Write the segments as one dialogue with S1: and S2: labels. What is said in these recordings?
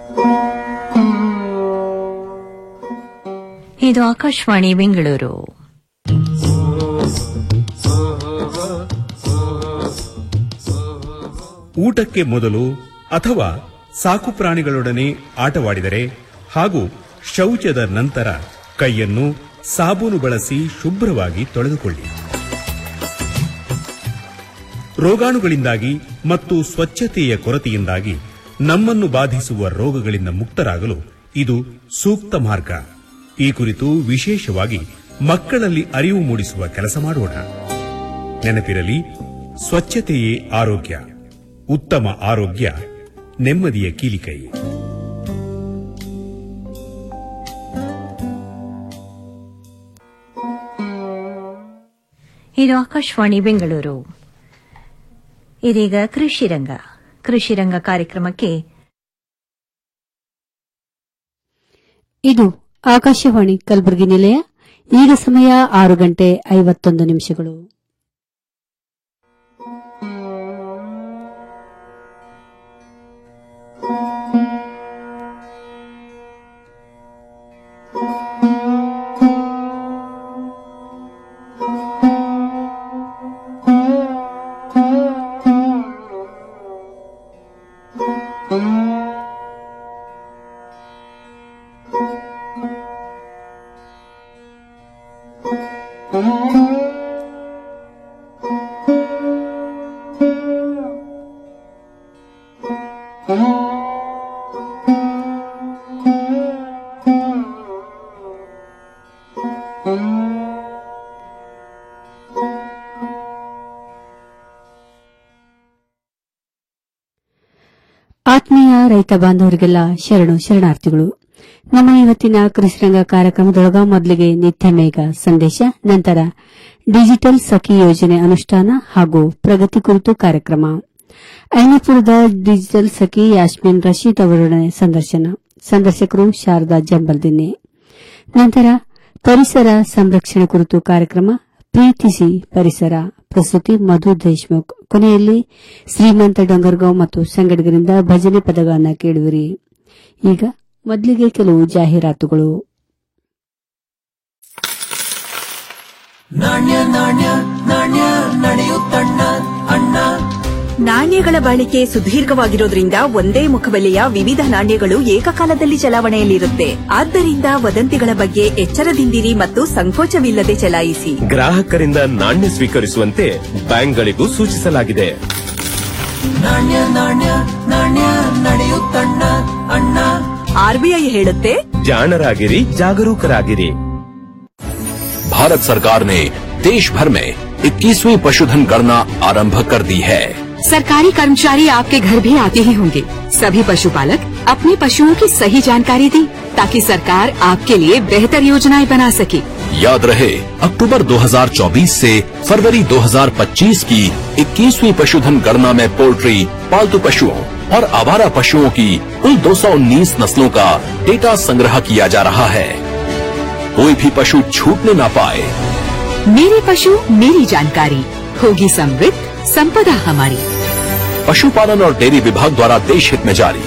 S1: ಇದು ಆಕಾಶವಾಣಿ ಬೆಂಗಳೂರು
S2: ಊಟಕ್ಕೆ ಮೊದಲು ಅಥವಾ ಸಾಕು ಪ್ರಾಣಿಗಳೊಡನೆ ಆಟವಾಡಿದರೆ ಹಾಗೂ ಶೌಚದ ನಂತರ ಕೈಯನ್ನು ಸಾಬೂನು ಬಳಸಿ ಶುಭ್ರವಾಗಿ ತೊಳೆದುಕೊಳ್ಳಿ ರೋಗಾಣುಗಳಿಂದಾಗಿ ಮತ್ತು ಸ್ವಚ್ಛತೆಯ ಕೊರತೆಯಿಂದಾಗಿ ನಮ್ಮನ್ನು ಬಾಧಿಸುವ ರೋಗಗಳಿಂದ ಮುಕ್ತರಾಗಲು ಇದು ಸೂಕ್ತ ಮಾರ್ಗ ಈ ಕುರಿತು ವಿಶೇಷವಾಗಿ ಮಕ್ಕಳಲ್ಲಿ ಅರಿವು ಮೂಡಿಸುವ ಕೆಲಸ ಮಾಡೋಣ ನೆನಪಿರಲಿ ಸ್ವಚ್ಛತೆಯೇ ಆರೋಗ್ಯ ಉತ್ತಮ ಆರೋಗ್ಯ ನೆಮ್ಮದಿಯ ಕೀಲಿಕೈ
S1: ಇದು ಆಕಾಶವಾಣಿ ಬೆಂಗಳೂರು ಇದೀಗ ಕೃಷಿ ರಂಗ ಕೃಷಿ ರಂಗ ಕಾರ್ಯಕ್ರಮಕ್ಕೆ
S3: ಇದು ಆಕಾಶವಾಣಿ ಕಲಬುರಗಿ ನಿಲಯ ಈಗ ಸಮಯ ಆರು ಗಂಟೆ ಐವತ್ತೊಂದು ನಿಮಿಷಗಳು ಆತ್ಮೀಯ ರೈತ ಬಾಂಧವರಿಗೆಲ್ಲ ಶರಣು ಶರಣಾರ್ಥಿಗಳು ನಮ್ಮ ಇವತ್ತಿನ ಕೃಷಿರಂಗ ಕಾರ್ಯಕ್ರಮದೊಳಗ ಮೊದಲಿಗೆ ನಿತ್ಯ ಮೇಘ ಸಂದೇಶ ನಂತರ ಡಿಜಿಟಲ್ ಸಖಿ ಯೋಜನೆ ಅನುಷ್ಠಾನ ಹಾಗೂ ಪ್ರಗತಿ ಕುರಿತು ಕಾರ್ಯಕ್ರಮ ಐನಪುರದ ಡಿಜಿಟಲ್ ಸಖಿ ಯಾಸ್ಮಿನ್ ರಶೀದ್ ಅವರೊಡನೆ ಸಂದರ್ಶನ ಸಂದರ್ಶಕರು ಶಾರದಾ ಜಂಬಲ್ದಿನ್ನೆ ನಂತರ ಪರಿಸರ ಸಂರಕ್ಷಣೆ ಕುರಿತು ಕಾರ್ಯಕ್ರಮ ಪ್ರೀತಿಸಿ ಪರಿಸರ ಪ್ರಸ್ತುತಿ ಮಧು ದೇಶ್ಮುಖ್ ಕೊನೆಯಲ್ಲಿ ಶ್ರೀಮಂತ ಡೊಂಗರ್ಗಾಂವ್ ಮತ್ತು ಸಂಗಡಿಗರಿಂದ ಭಜನೆ ಪದಗಳನ್ನು ಕೇಳುವಿರಿ ಈಗ ಮೊದಲಿಗೆ ಕೆಲವು ಜಾಹೀರಾತುಗಳು
S4: ನಾಣ್ಯಗಳ ಬಾಳಿಕೆ ಸುದೀರ್ಘವಾಗಿರೋದ್ರಿಂದ ಒಂದೇ ಮುಖಬೆಲೆಯ ವಿವಿಧ ನಾಣ್ಯಗಳು ಏಕಕಾಲದಲ್ಲಿ ಚಲಾವಣೆಯಲ್ಲಿರುತ್ತೆ ಆದ್ದರಿಂದ ವದಂತಿಗಳ ಬಗ್ಗೆ ಎಚ್ಚರದಿಂದಿರಿ ಮತ್ತು ಸಂಕೋಚವಿಲ್ಲದೆ ಚಲಾಯಿಸಿ
S5: ಗ್ರಾಹಕರಿಂದ ನಾಣ್ಯ ಸ್ವೀಕರಿಸುವಂತೆ ಬ್ಯಾಂಕ್ಗಳಿಗೂ ಸೂಚಿಸಲಾಗಿದೆ
S4: ಆರ್ಬಿಐ ಹೇಳುತ್ತೆ
S5: ಜಾಣರಾಗಿರಿ ಜಾಗರೂಕರಾಗಿರಿ
S6: भारत सरकार ने देश भर में 21वीं पशुधन गणना आरंभ कर दी है
S7: सरकारी कर्मचारी आपके घर भी आते ही होंगे सभी पशुपालक अपने पशुओं की सही जानकारी दें ताकि सरकार आपके लिए बेहतर योजनाएं बना सके
S6: याद रहे अक्टूबर 2024 से फरवरी 2025 की 21वीं पशुधन गणना में पोल्ट्री पालतू पशुओं और आवारा पशुओं की कुल 219 नस्लों का डेटा संग्रह किया जा रहा है कोई भी पशु छूटने ना पाए
S7: मेरे पशु मेरी जानकारी होगी समृद्ध संपदा हमारी
S6: पशुपालन और डेयरी विभाग द्वारा देश हित में जारी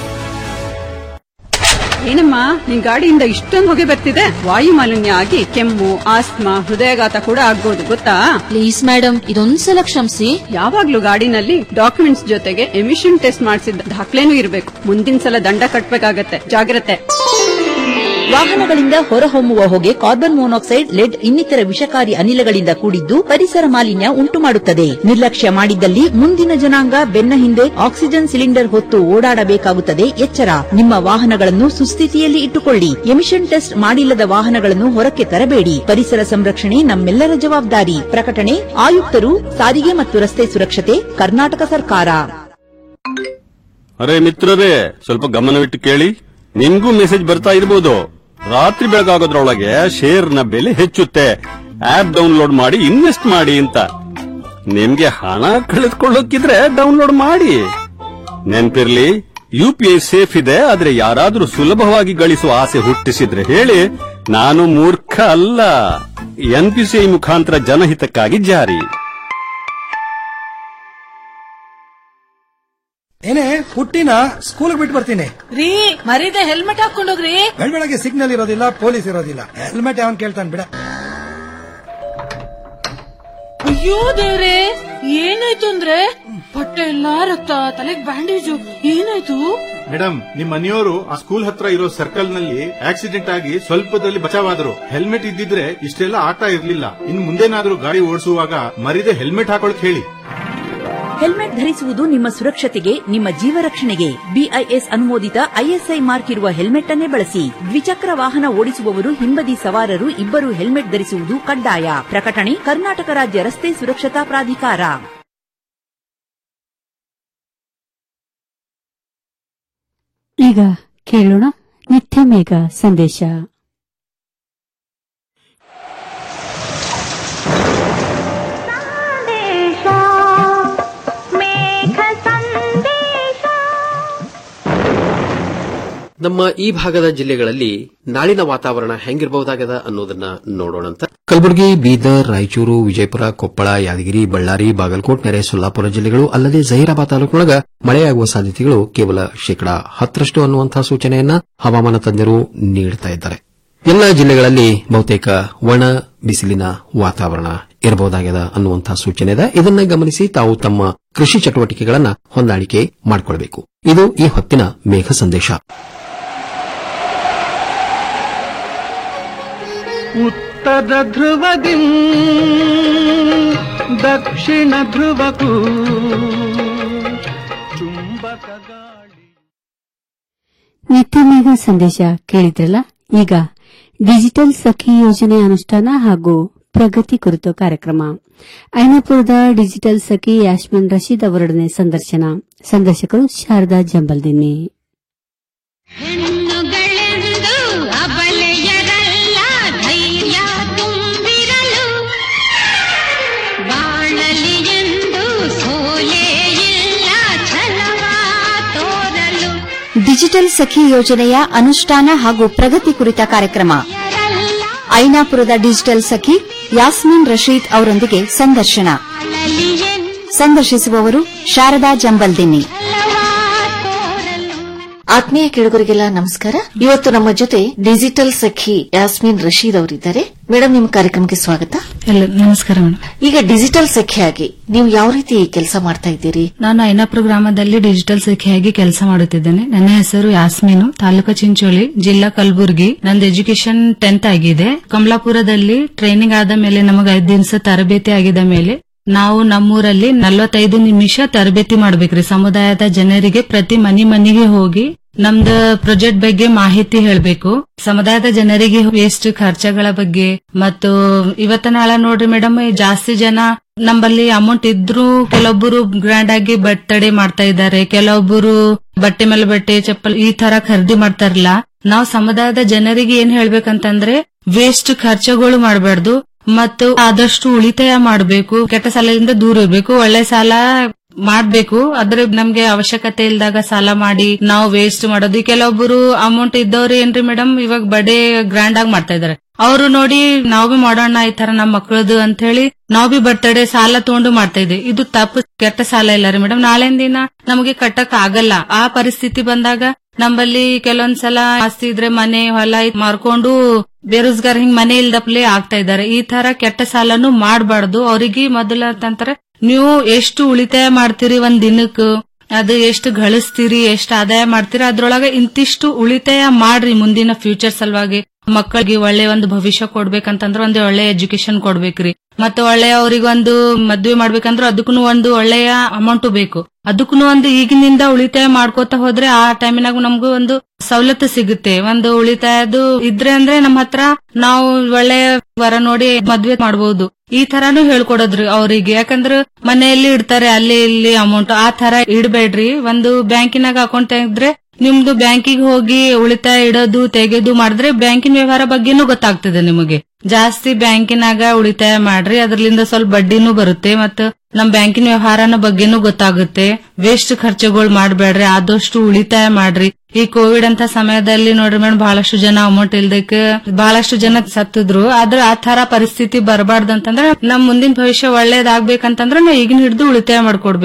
S8: ಏನಮ್ಮ ನಿನ್ ಗಾಡಿಯಿಂದ ಇಷ್ಟೊಂದು ಹೊಗೆ ಬರ್ತಿದೆ ವಾಯು ಮಾಲಿನ್ಯ ಆಗಿ ಕೆಮ್ಮು ಆಸ್ತಮಾ ಹೃದಯಾಘಾತ ಕೂಡ ಆಗ್ಬೋದು ಗೊತ್ತಾ
S9: ಪ್ಲೀಸ್ ಮೇಡಮ್ ಇದೊಂದ್ಸಲ ಕ್ಷಮಿಸಿ
S8: ಯಾವಾಗ್ಲೂ ಗಾಡಿನಲ್ಲಿ ಡಾಕ್ಯುಮೆಂಟ್ಸ್ ಜೊತೆಗೆ ಎಮಿಷನ್ ಟೆಸ್ಟ್ ಮಾಡಿಸಿದ ದಾಖಲೆನೂ ಇರಬೇಕು ಮುಂದಿನ ಸಲ ದಂಡ ಕಟ್ಬೇಕಾಗತ್ತೆ ಜಾಗ್ರತೆ
S9: ವಾಹನಗಳಿಂದ ಹೊರಹೊಮ್ಮುವ ಹೊಗೆ ಕಾರ್ಬನ್ ಮೊನಾಕ್ಸೈಡ್ ಲೆಡ್ ಇನ್ನಿತರ ವಿಷಕಾರಿ ಅನಿಲಗಳಿಂದ ಕೂಡಿದ್ದು ಪರಿಸರ ಮಾಲಿನ್ಯ ಉಂಟು ಮಾಡುತ್ತದೆ ನಿರ್ಲಕ್ಷ್ಯ ಮಾಡಿದ್ದಲ್ಲಿ ಮುಂದಿನ ಜನಾಂಗ ಬೆನ್ನ ಹಿಂದೆ ಆಕ್ಸಿಜನ್ ಸಿಲಿಂಡರ್ ಹೊತ್ತು ಓಡಾಡಬೇಕಾಗುತ್ತದೆ ಎಚ್ಚರ ನಿಮ್ಮ ವಾಹನಗಳನ್ನು ಸುಸ್ಥಿತಿಯಲ್ಲಿ ಇಟ್ಟುಕೊಳ್ಳಿ ಎಮಿಷನ್ ಟೆಸ್ಟ್ ಮಾಡಿಲ್ಲದ ವಾಹನಗಳನ್ನು ಹೊರಕ್ಕೆ ತರಬೇಡಿ ಪರಿಸರ ಸಂರಕ್ಷಣೆ ನಮ್ಮೆಲ್ಲರ ಜವಾಬ್ದಾರಿ ಪ್ರಕಟಣೆ ಆಯುಕ್ತರು ಸಾರಿಗೆ ಮತ್ತು ರಸ್ತೆ ಸುರಕ್ಷತೆ ಕರ್ನಾಟಕ ಸರ್ಕಾರ
S10: ಅರೆ ಮಿತ್ರರೇ ಸ್ವಲ್ಪ ಗಮನವಿಟ್ಟು ಕೇಳಿ ನಿಮ್ಗೂ ಮೆಸೇಜ್ ಬರ್ತಾ ಇರ್ಬೋದು ರಾತ್ರಿ ಬೆಳಗಾಗೋದ್ರೊಳಗೆ ಶೇರ್ನ ಬೆಲೆ ಹೆಚ್ಚುತ್ತೆ ಆಪ್ ಡೌನ್ಲೋಡ್ ಮಾಡಿ ಇನ್ವೆಸ್ಟ್ ಮಾಡಿ ಅಂತ ನಿಮ್ಗೆ ಹಣ ಕಳೆದುಕೊಳ್ಳೋಕಿದ್ರೆ ಡೌನ್ಲೋಡ್ ಮಾಡಿ ನೆನ್ಪಿರ್ಲಿ ಯುಪಿಐ ಸೇಫ್ ಇದೆ ಆದ್ರೆ ಯಾರಾದ್ರೂ ಸುಲಭವಾಗಿ ಗಳಿಸುವ ಆಸೆ ಹುಟ್ಟಿಸಿದ್ರೆ ಹೇಳಿ ನಾನು ಮೂರ್ಖ ಅಲ್ಲ ಎನ್ಪಿಸಿಐ ಮುಖಾಂತರ ಜನಹಿತಕ್ಕಾಗಿ ಜಾರಿ
S11: ಏನೇ ಪುಟ್ಟಿನ ಸ್ಕೂಲ್ ಬಿಟ್ಟು ಬರ್ತೀನಿ
S12: ರೀ ಮರೀದೆ ಹೆಲ್ಮೆಟ್ ಹಾಕೊಂಡೋಗ್ರಿ
S11: ಬೆಳಗ್ಗೆ ಸಿಗ್ನಲ್ ಇರೋದಿಲ್ಲ ಪೊಲೀಸ್ ಇರೋದಿಲ್ಲ ಹೆಲ್ಮೆಟ್ ಯಾವನ್ ಕೇಳ್ತಾನೆ ಬಿಡ
S12: ಅಯ್ಯೋ ದೇವ್ರೆ ಏನಾಯ್ತು ಅಂದ್ರೆ ಬಟ್ಟೆ ಎಲ್ಲಾ ರಕ್ತ ತಲೆಗ್ ಬ್ಯಾಂಡೇಜು ಏನಾಯ್ತು
S13: ಮೇಡಮ್ ನಿಮ್ ಮನೆಯವರು ಆ ಸ್ಕೂಲ್ ಹತ್ರ ಇರೋ ಸರ್ಕಲ್ ನಲ್ಲಿ ಆಕ್ಸಿಡೆಂಟ್ ಆಗಿ ಸ್ವಲ್ಪದಲ್ಲಿ ಬಚಾವಾದ್ರು ಹೆಲ್ಮೆಟ್ ಇದ್ದಿದ್ರೆ ಇಷ್ಟೆಲ್ಲ ಆಟ ಇರ್ಲಿಲ್ಲ ಇನ್ ಮುಂದೇನಾದ್ರೂ ಗಾಡಿ ಓಡಿಸುವಾಗ ಮರಿದೆ ಹೆಲ್ಮೆಟ್ ಹಾಕೊಳಕ್ ಹೇಳಿ
S9: ಹೆಲ್ಮೆಟ್ ಧರಿಸುವುದು ನಿಮ್ಮ ಸುರಕ್ಷತೆಗೆ ನಿಮ್ಮ ಜೀವ ರಕ್ಷಣೆಗೆ ಬಿಐಎಸ್ ಅನುಮೋದಿತ ಐಎಸ್ಐ ಮಾರ್ಕ್ ಇರುವ ಹೆಲ್ಮೆಟ್ ಅನ್ನೇ ಬಳಸಿ ದ್ವಿಚಕ್ರ ವಾಹನ ಓಡಿಸುವವರು ಹಿಂಬದಿ ಸವಾರರು ಇಬ್ಬರು ಹೆಲ್ಮೆಟ್ ಧರಿಸುವುದು ಕಡ್ಡಾಯ ಪ್ರಕಟಣೆ ಕರ್ನಾಟಕ ರಾಜ್ಯ ರಸ್ತೆ ಸುರಕ್ಷತಾ ಪ್ರಾಧಿಕಾರ
S3: ಈಗ ಕೇಳೋಣ ನಿತ್ಯ ಮೇಘ ಸಂದೇಶ
S14: ನಮ್ಮ ಈ ಭಾಗದ ಜಿಲ್ಲೆಗಳಲ್ಲಿ ನಾಳಿನ ವಾತಾವರಣ ಹೆಂಗಿರಬಹುದಾಗದ ಅನ್ನೋದನ್ನ ನೋಡೋಣಂತ ಕಲಬುರಗಿ ಬೀದರ್ ರಾಯಚೂರು ವಿಜಯಪುರ ಕೊಪ್ಪಳ ಯಾದಗಿರಿ ಬಳ್ಳಾರಿ ಬಾಗಲಕೋಟ್ ನೆರೆ ಸೊಲ್ಲಾಪುರ ಜಿಲ್ಲೆಗಳು ಅಲ್ಲದೆ ಜಹೀರಾಬಾದ್ ತಾಲೂಕಿನೊಳಗ ಮಳೆಯಾಗುವ ಸಾಧ್ಯತೆಗಳು ಕೇವಲ ಶೇಕಡಾ ಹತ್ತರಷ್ಟು ಅನ್ನುವಂತಹ ಸೂಚನೆಯನ್ನ ಹವಾಮಾನ ತಜ್ಞರು ನೀಡುತ್ತಾ ಇದ್ದಾರೆ ಎಲ್ಲ ಜಿಲ್ಲೆಗಳಲ್ಲಿ ಬಹುತೇಕ ಒಣ ಬಿಸಿಲಿನ ವಾತಾವರಣ ಇರಬಹುದಾಗಿದೆ ಅನ್ನುವಂತಹ ಸೂಚನೆ ಇದೆ ಇದನ್ನ ಗಮನಿಸಿ ತಾವು ತಮ್ಮ ಕೃಷಿ ಚಟುವಟಿಕೆಗಳನ್ನ ಹೊಂದಾಣಿಕೆ ಮಾಡಿಕೊಳ್ಳಬೇಕು ಇದು ಈ ಹೊತ್ತಿನ ಮೇಘ ಸಂದೇಶ
S15: ಉತ್ತರ ಧ್ರುವದಿ ದಕ್ಷಿಣ ಧ್ರುವಕ್ಕೂ ಚುಂಬಕ
S3: ನಿತ್ಯ ಮೇಘ ಸಂದೇಶ ಕೇಳಿದ್ರಲ್ಲ ಈಗ ಡಿಜಿಟಲ್ ಸಖಿ ಯೋಜನೆ ಅನುಷ್ಠಾನ ಹಾಗೂ ಪ್ರಗತಿ ಕುರಿತು ಕಾರ್ಯಕ್ರಮ ಐನಾಪುರದ ಡಿಜಿಟಲ್ ಸಖಿ ಯಾಶ್ಮನ್ ರಶೀದ್ ಅವರೊಡನೆ ಸಂದರ್ಶನ ಸಂದರ್ಶಕರು ಶಾರದಾ ಜಂಬಲ್ದಿನ್ನಿ
S16: ಹೆಣ್ಣುಗಳೆಂದು ಅಬಲೆಯರಲ್ಲ ಧೈರ್ಯ ತುಂಬಿರಲು ಬಾಳಲಿ ಎಂದು ಸೋಲೇ ಇಲ್ಲ ಛಲವ ತೋರಲು
S17: ಡಿಜಿಟಲ್ ಸಖಿ ಯೋಜನೆಯ ಅನುಷ್ಠಾನ ಹಾಗೂ ಪ್ರಗತಿ ಕುರಿತ ಕಾರ್ಯಕ್ರಮ ಐನಾಪುರದ ಡಿಜಿಟಲ್ ಸಖಿ ಯಾಸ್ಮಿನ್ ರಶೀದ್ ಅವರೊಂದಿಗೆ ಸಂದರ್ಶನ ಸಂದರ್ಶಿಸುವವರು ಶಾರದಾ ಜಂಬಲ್ದಿನ್ನಿ
S18: ಆತ್ಮೀಯ ಕೇಳುಗರಿಗೆಲ್ಲ ನಮಸ್ಕಾರ ಇವತ್ತು ನಮ್ಮ ಜೊತೆ ಡಿಜಿಟಲ್ ಸಖಿ ಯಾಸ್ಮಿನ್ ರಶೀದ್ ಅವರಿದ್ದಾರೆ ಮೇಡಮ್ ನಿಮ್ಮ ಕಾರ್ಯಕ್ರಮಕ್ಕೆ ಸ್ವಾಗತ
S19: ಎಲ್ಲ ನಮಸ್ಕಾರ ಮೇಡಮ್
S18: ಈಗ ಡಿಜಿಟಲ್ ಸಖಿಯಾಗಿ ನೀವು ಯಾವ ರೀತಿ ಕೆಲಸ ಮಾಡ್ತಾ ಇದ್ದೀರಿ
S19: ನಾನು ಐನಾಪುರ ಗ್ರಾಮದಲ್ಲಿ ಡಿಜಿಟಲ್ ಸಖಿಯಾಗಿ ಕೆಲಸ ಮಾಡುತ್ತಿದ್ದೇನೆ ನನ್ನ ಹೆಸರು ಯಾಸ್ಮೀನು ತಾಲೂಕು ಚಿಂಚೋಳಿ ಜಿಲ್ಲಾ ಕಲಬುರಗಿ ನಂದು ಎಜುಕೇಶನ್ ಟೆಂತ್ ಆಗಿದೆ ಕಮಲಾಪುರದಲ್ಲಿ ಟ್ರೈನಿಂಗ್ ಆದ ಮೇಲೆ ನಮಗೆ ಐದು ದಿವಸ ತರಬೇತಿ ಆಗಿದ ಮೇಲೆ ನಾವು ನಮ್ಮೂರಲ್ಲಿ ನಲವತ್ತೈದು ನಿಮಿಷ ತರಬೇತಿ ಮಾಡ್ಬೇಕ್ರಿ ಸಮುದಾಯದ ಜನರಿಗೆ ಪ್ರತಿ ಮನಿ ಮನಿಗೆ ಹೋಗಿ ನಮ್ದು ಪ್ರಾಜೆಕ್ಟ್ ಬಗ್ಗೆ ಮಾಹಿತಿ ಹೇಳಬೇಕು ಸಮುದಾಯದ ಜನರಿಗೆ ವೇಸ್ಟ್ ಖರ್ಚಗಳ ಬಗ್ಗೆ ಮತ್ತು ಇವತ್ತ ನಾಳೆ ನೋಡ್ರಿ ಮೇಡಮ್ ಜಾಸ್ತಿ ಜನ ನಮ್ಮಲ್ಲಿ ಅಮೌಂಟ್ ಇದ್ರು ಕೆಲವೊಬ್ಬರು ಗ್ರ್ಯಾಂಡ್ ಆಗಿ ಬರ್ತಡೇ ಮಾಡ್ತಾ ಇದ್ದಾರೆ ಕೆಲವೊಬ್ಬರು ಬಟ್ಟೆ ಮೇಲೆ ಬಟ್ಟೆ ಚಪ್ಪಲ್ ಈ ತರ ಖರೀದಿ ಮಾಡ್ತಾರಲ್ಲ ನಾವು ಸಮುದಾಯದ ಜನರಿಗೆ ಏನ್ ಹೇಳ್ಬೇಕಂತಂದ್ರೆ ವೇಸ್ಟ್ ಖರ್ಚುಗಳು ಮಾಡಬಾರ್ದು ಮತ್ತು ಆದಷ್ಟು ಉಳಿತಾಯ ಮಾಡಬೇಕು ಕೆಟ್ಟ ಸಾಲದಿಂದ ದೂರ ಇರಬೇಕು ಒಳ್ಳೆ ಸಾಲ ಮಾಡ್ಬೇಕು ಆದ್ರೆ ನಮ್ಗೆ ಅವಶ್ಯಕತೆ ಇಲ್ದಾಗ ಸಾಲ ಮಾಡಿ ನಾವು ವೇಸ್ಟ್ ಮಾಡೋದು ಈ ಕೆಲವೊಬ್ಬರು ಅಮೌಂಟ್ ಇದ್ದವ್ರು ಏನ್ರಿ ಮೇಡಮ್ ಇವಾಗ ಬಡೇ ಗ್ರ್ಯಾಂಡ್ ಆಗಿ ಮಾಡ್ತಾ ಇದಾರೆ ಅವರು ನೋಡಿ ನಾವು ಬಿ ಮಾಡೋಣ ಈ ತರ ನಮ್ಮ ಮಕ್ಕಳದು ಅಂತ ಹೇಳಿ ನಾವು ಬಿ ಬರ್ತಡೆ ಸಾಲ ತಗೊಂಡು ಮಾಡ್ತಾ ಇದ್ವಿ ಇದು ತಪ್ಪು ಕೆಟ್ಟ ಸಾಲ ಇಲ್ಲ ರೀ ಮೇಡಮ್ ನಾಳಿನ ದಿನ ನಮಗೆ ಕಟ್ಟಕ್ ಆಗಲ್ಲ ಆ ಪರಿಸ್ಥಿತಿ ಬಂದಾಗ ನಮ್ಮಲ್ಲಿ ಕೆಲವೊಂದ್ಸಲ ಆಸ್ತಿ ಇದ್ರೆ ಮನೆ ಹೊಲ ಇದ್ ಮಾರ್ಕೊಂಡು ಬೇರೋಜ್ಗಾರ್ ಹಿಂಗ್ ಮನೆ ಇಲ್ದಪ್ಲೆ ಆಗ್ತಾ ಇದ್ದಾರೆ ಈ ತರ ಕೆಟ್ಟ ಸಾಲನು ಮಾಡಬಾರ್ದು ಅವರಿಗೆ ಮೊದಲ ಅಂತಂತಾರೆ ನೀವು ಎಷ್ಟು ಉಳಿತಾಯ ಮಾಡ್ತೀರಿ ಒಂದ್ ದಿನಕ್ಕೆ ಅದು ಎಷ್ಟು ಗಳಿಸ್ತೀರಿ ಎಷ್ಟು ಆದಾಯ ಮಾಡ್ತೀರಿ ಅದ್ರೊಳಗೆ ಇಂತಿಷ್ಟು ಉಳಿತಾಯ ಮಾಡ್ರಿ ಮುಂದಿನ ಫ್ಯೂಚರ್ ಸಲುವಾಗಿ ಮಕ್ಕಳಿಗೆ ಒಳ್ಳೆ ಒಂದು ಭವಿಷ್ಯ ಕೊಡ್ಬೇಕಂತಂದ್ರೆ ಒಂದು ಒಳ್ಳೆ ಎಜುಕೇಶನ್ ಕೊಡ್ಬೇಕ್ರಿ ಮತ್ತೆ ಒಳ್ಳೆ ಅವ್ರಿಗೆ ಒಂದು ಮದ್ವೆ ಮಾಡ್ಬೇಕಂದ್ರೆ ಅದಕ್ಕೂ ಒಂದು ಒಳ್ಳೆಯ ಅಮೌಂಟ್ ಬೇಕು ಅದಕ್ಕೂ ಒಂದು ಈಗಿನಿಂದ ಉಳಿತಾಯ ಮಾಡ್ಕೋತಾ ಹೋದ್ರೆ ಆ ಟೈಮಿನಾಗ ನಮಗೂ ಒಂದು ಸವಲತ್ತು ಸಿಗುತ್ತೆ ಒಂದು ಉಳಿತಾಯದು ಇದ್ರೆ ಅಂದ್ರೆ ನಮ್ಮ ಹತ್ರ ನಾವು ಒಳ್ಳೆ ವರ ನೋಡಿ ಮದ್ವೆ ಮಾಡಬಹುದು ಈ ತರಾನು ಹೇಳ್ಕೊಡೋದ್ರಿ ಅವರಿಗೆ ಯಾಕಂದ್ರ ಮನೆಯಲ್ಲಿ ಇಡ್ತಾರೆ ಅಲ್ಲಿ ಇಲ್ಲಿ ಅಮೌಂಟ್ ಆ ತರ ಇಡಬೇಡ್ರಿ ಒಂದು ಬ್ಯಾಂಕಿನಾಗ ಅಕೌಂಟ್ ಇದ್ರೆ ನಿಮ್ದು ಬ್ಯಾಂಕಿಗೆ ಹೋಗಿ ಉಳಿತಾಯ ಇಡೋದು ತೆಗೆದು ಮಾಡಿದ್ರೆ ಬ್ಯಾಂಕಿನ ವ್ಯವಹಾರ ಬಗ್ಗೆನೂ ಗೊತ್ತಾಗ್ತದೆ ನಿಮಗೆ ಜಾಸ್ತಿ ಬ್ಯಾಂಕಿನಾಗ ಉಳಿತಾಯ ಮಾಡ್ರಿ ಅದ್ರಲಿಂದ ಸ್ವಲ್ಪ ಬಡ್ಡಿನೂ ಬರುತ್ತೆ ಮತ್ತು ನಮ್ ಬ್ಯಾಂಕಿನ ವ್ಯವಹಾರನ ಬಗ್ಗೆನೂ ಗೊತ್ತಾಗುತ್ತೆ ವೇಸ್ಟ್ ಖರ್ಚುಗಳು ಮಾಡ್ಬೇಡ್ರಿ ಆದಷ್ಟು ಉಳಿತಾಯ ಮಾಡ್ರಿ ಈ ಕೋವಿಡ್ ಅಂತ ಸಮಯದಲ್ಲಿ ನೋಡ್ರಿ ಮೇಡಮ್ ಬಹಳಷ್ಟು ಜನ ಅಮೌಂಟ್ ಇಲ್ದಕ್ಕೆ ಬಹಳಷ್ಟು ಜನ ಸತ್ತಿದ್ರು ಆದ್ರೆ ಆ ತರ ಪರಿಸ್ಥಿತಿ ಬರಬಾರ್ದು ಅಂತಂದ್ರೆ ನಮ್ ಮುಂದಿನ ಭವಿಷ್ಯ ಒಳ್ಳೇದಾಗ್ಬೇಕಂತಂದ್ರೆ ನಾವು ಈಗಿನ ಹಿಡಿದು ಉಳಿತಾಯ ಮಾಡ್ಕೊಡ್ಬೇಕು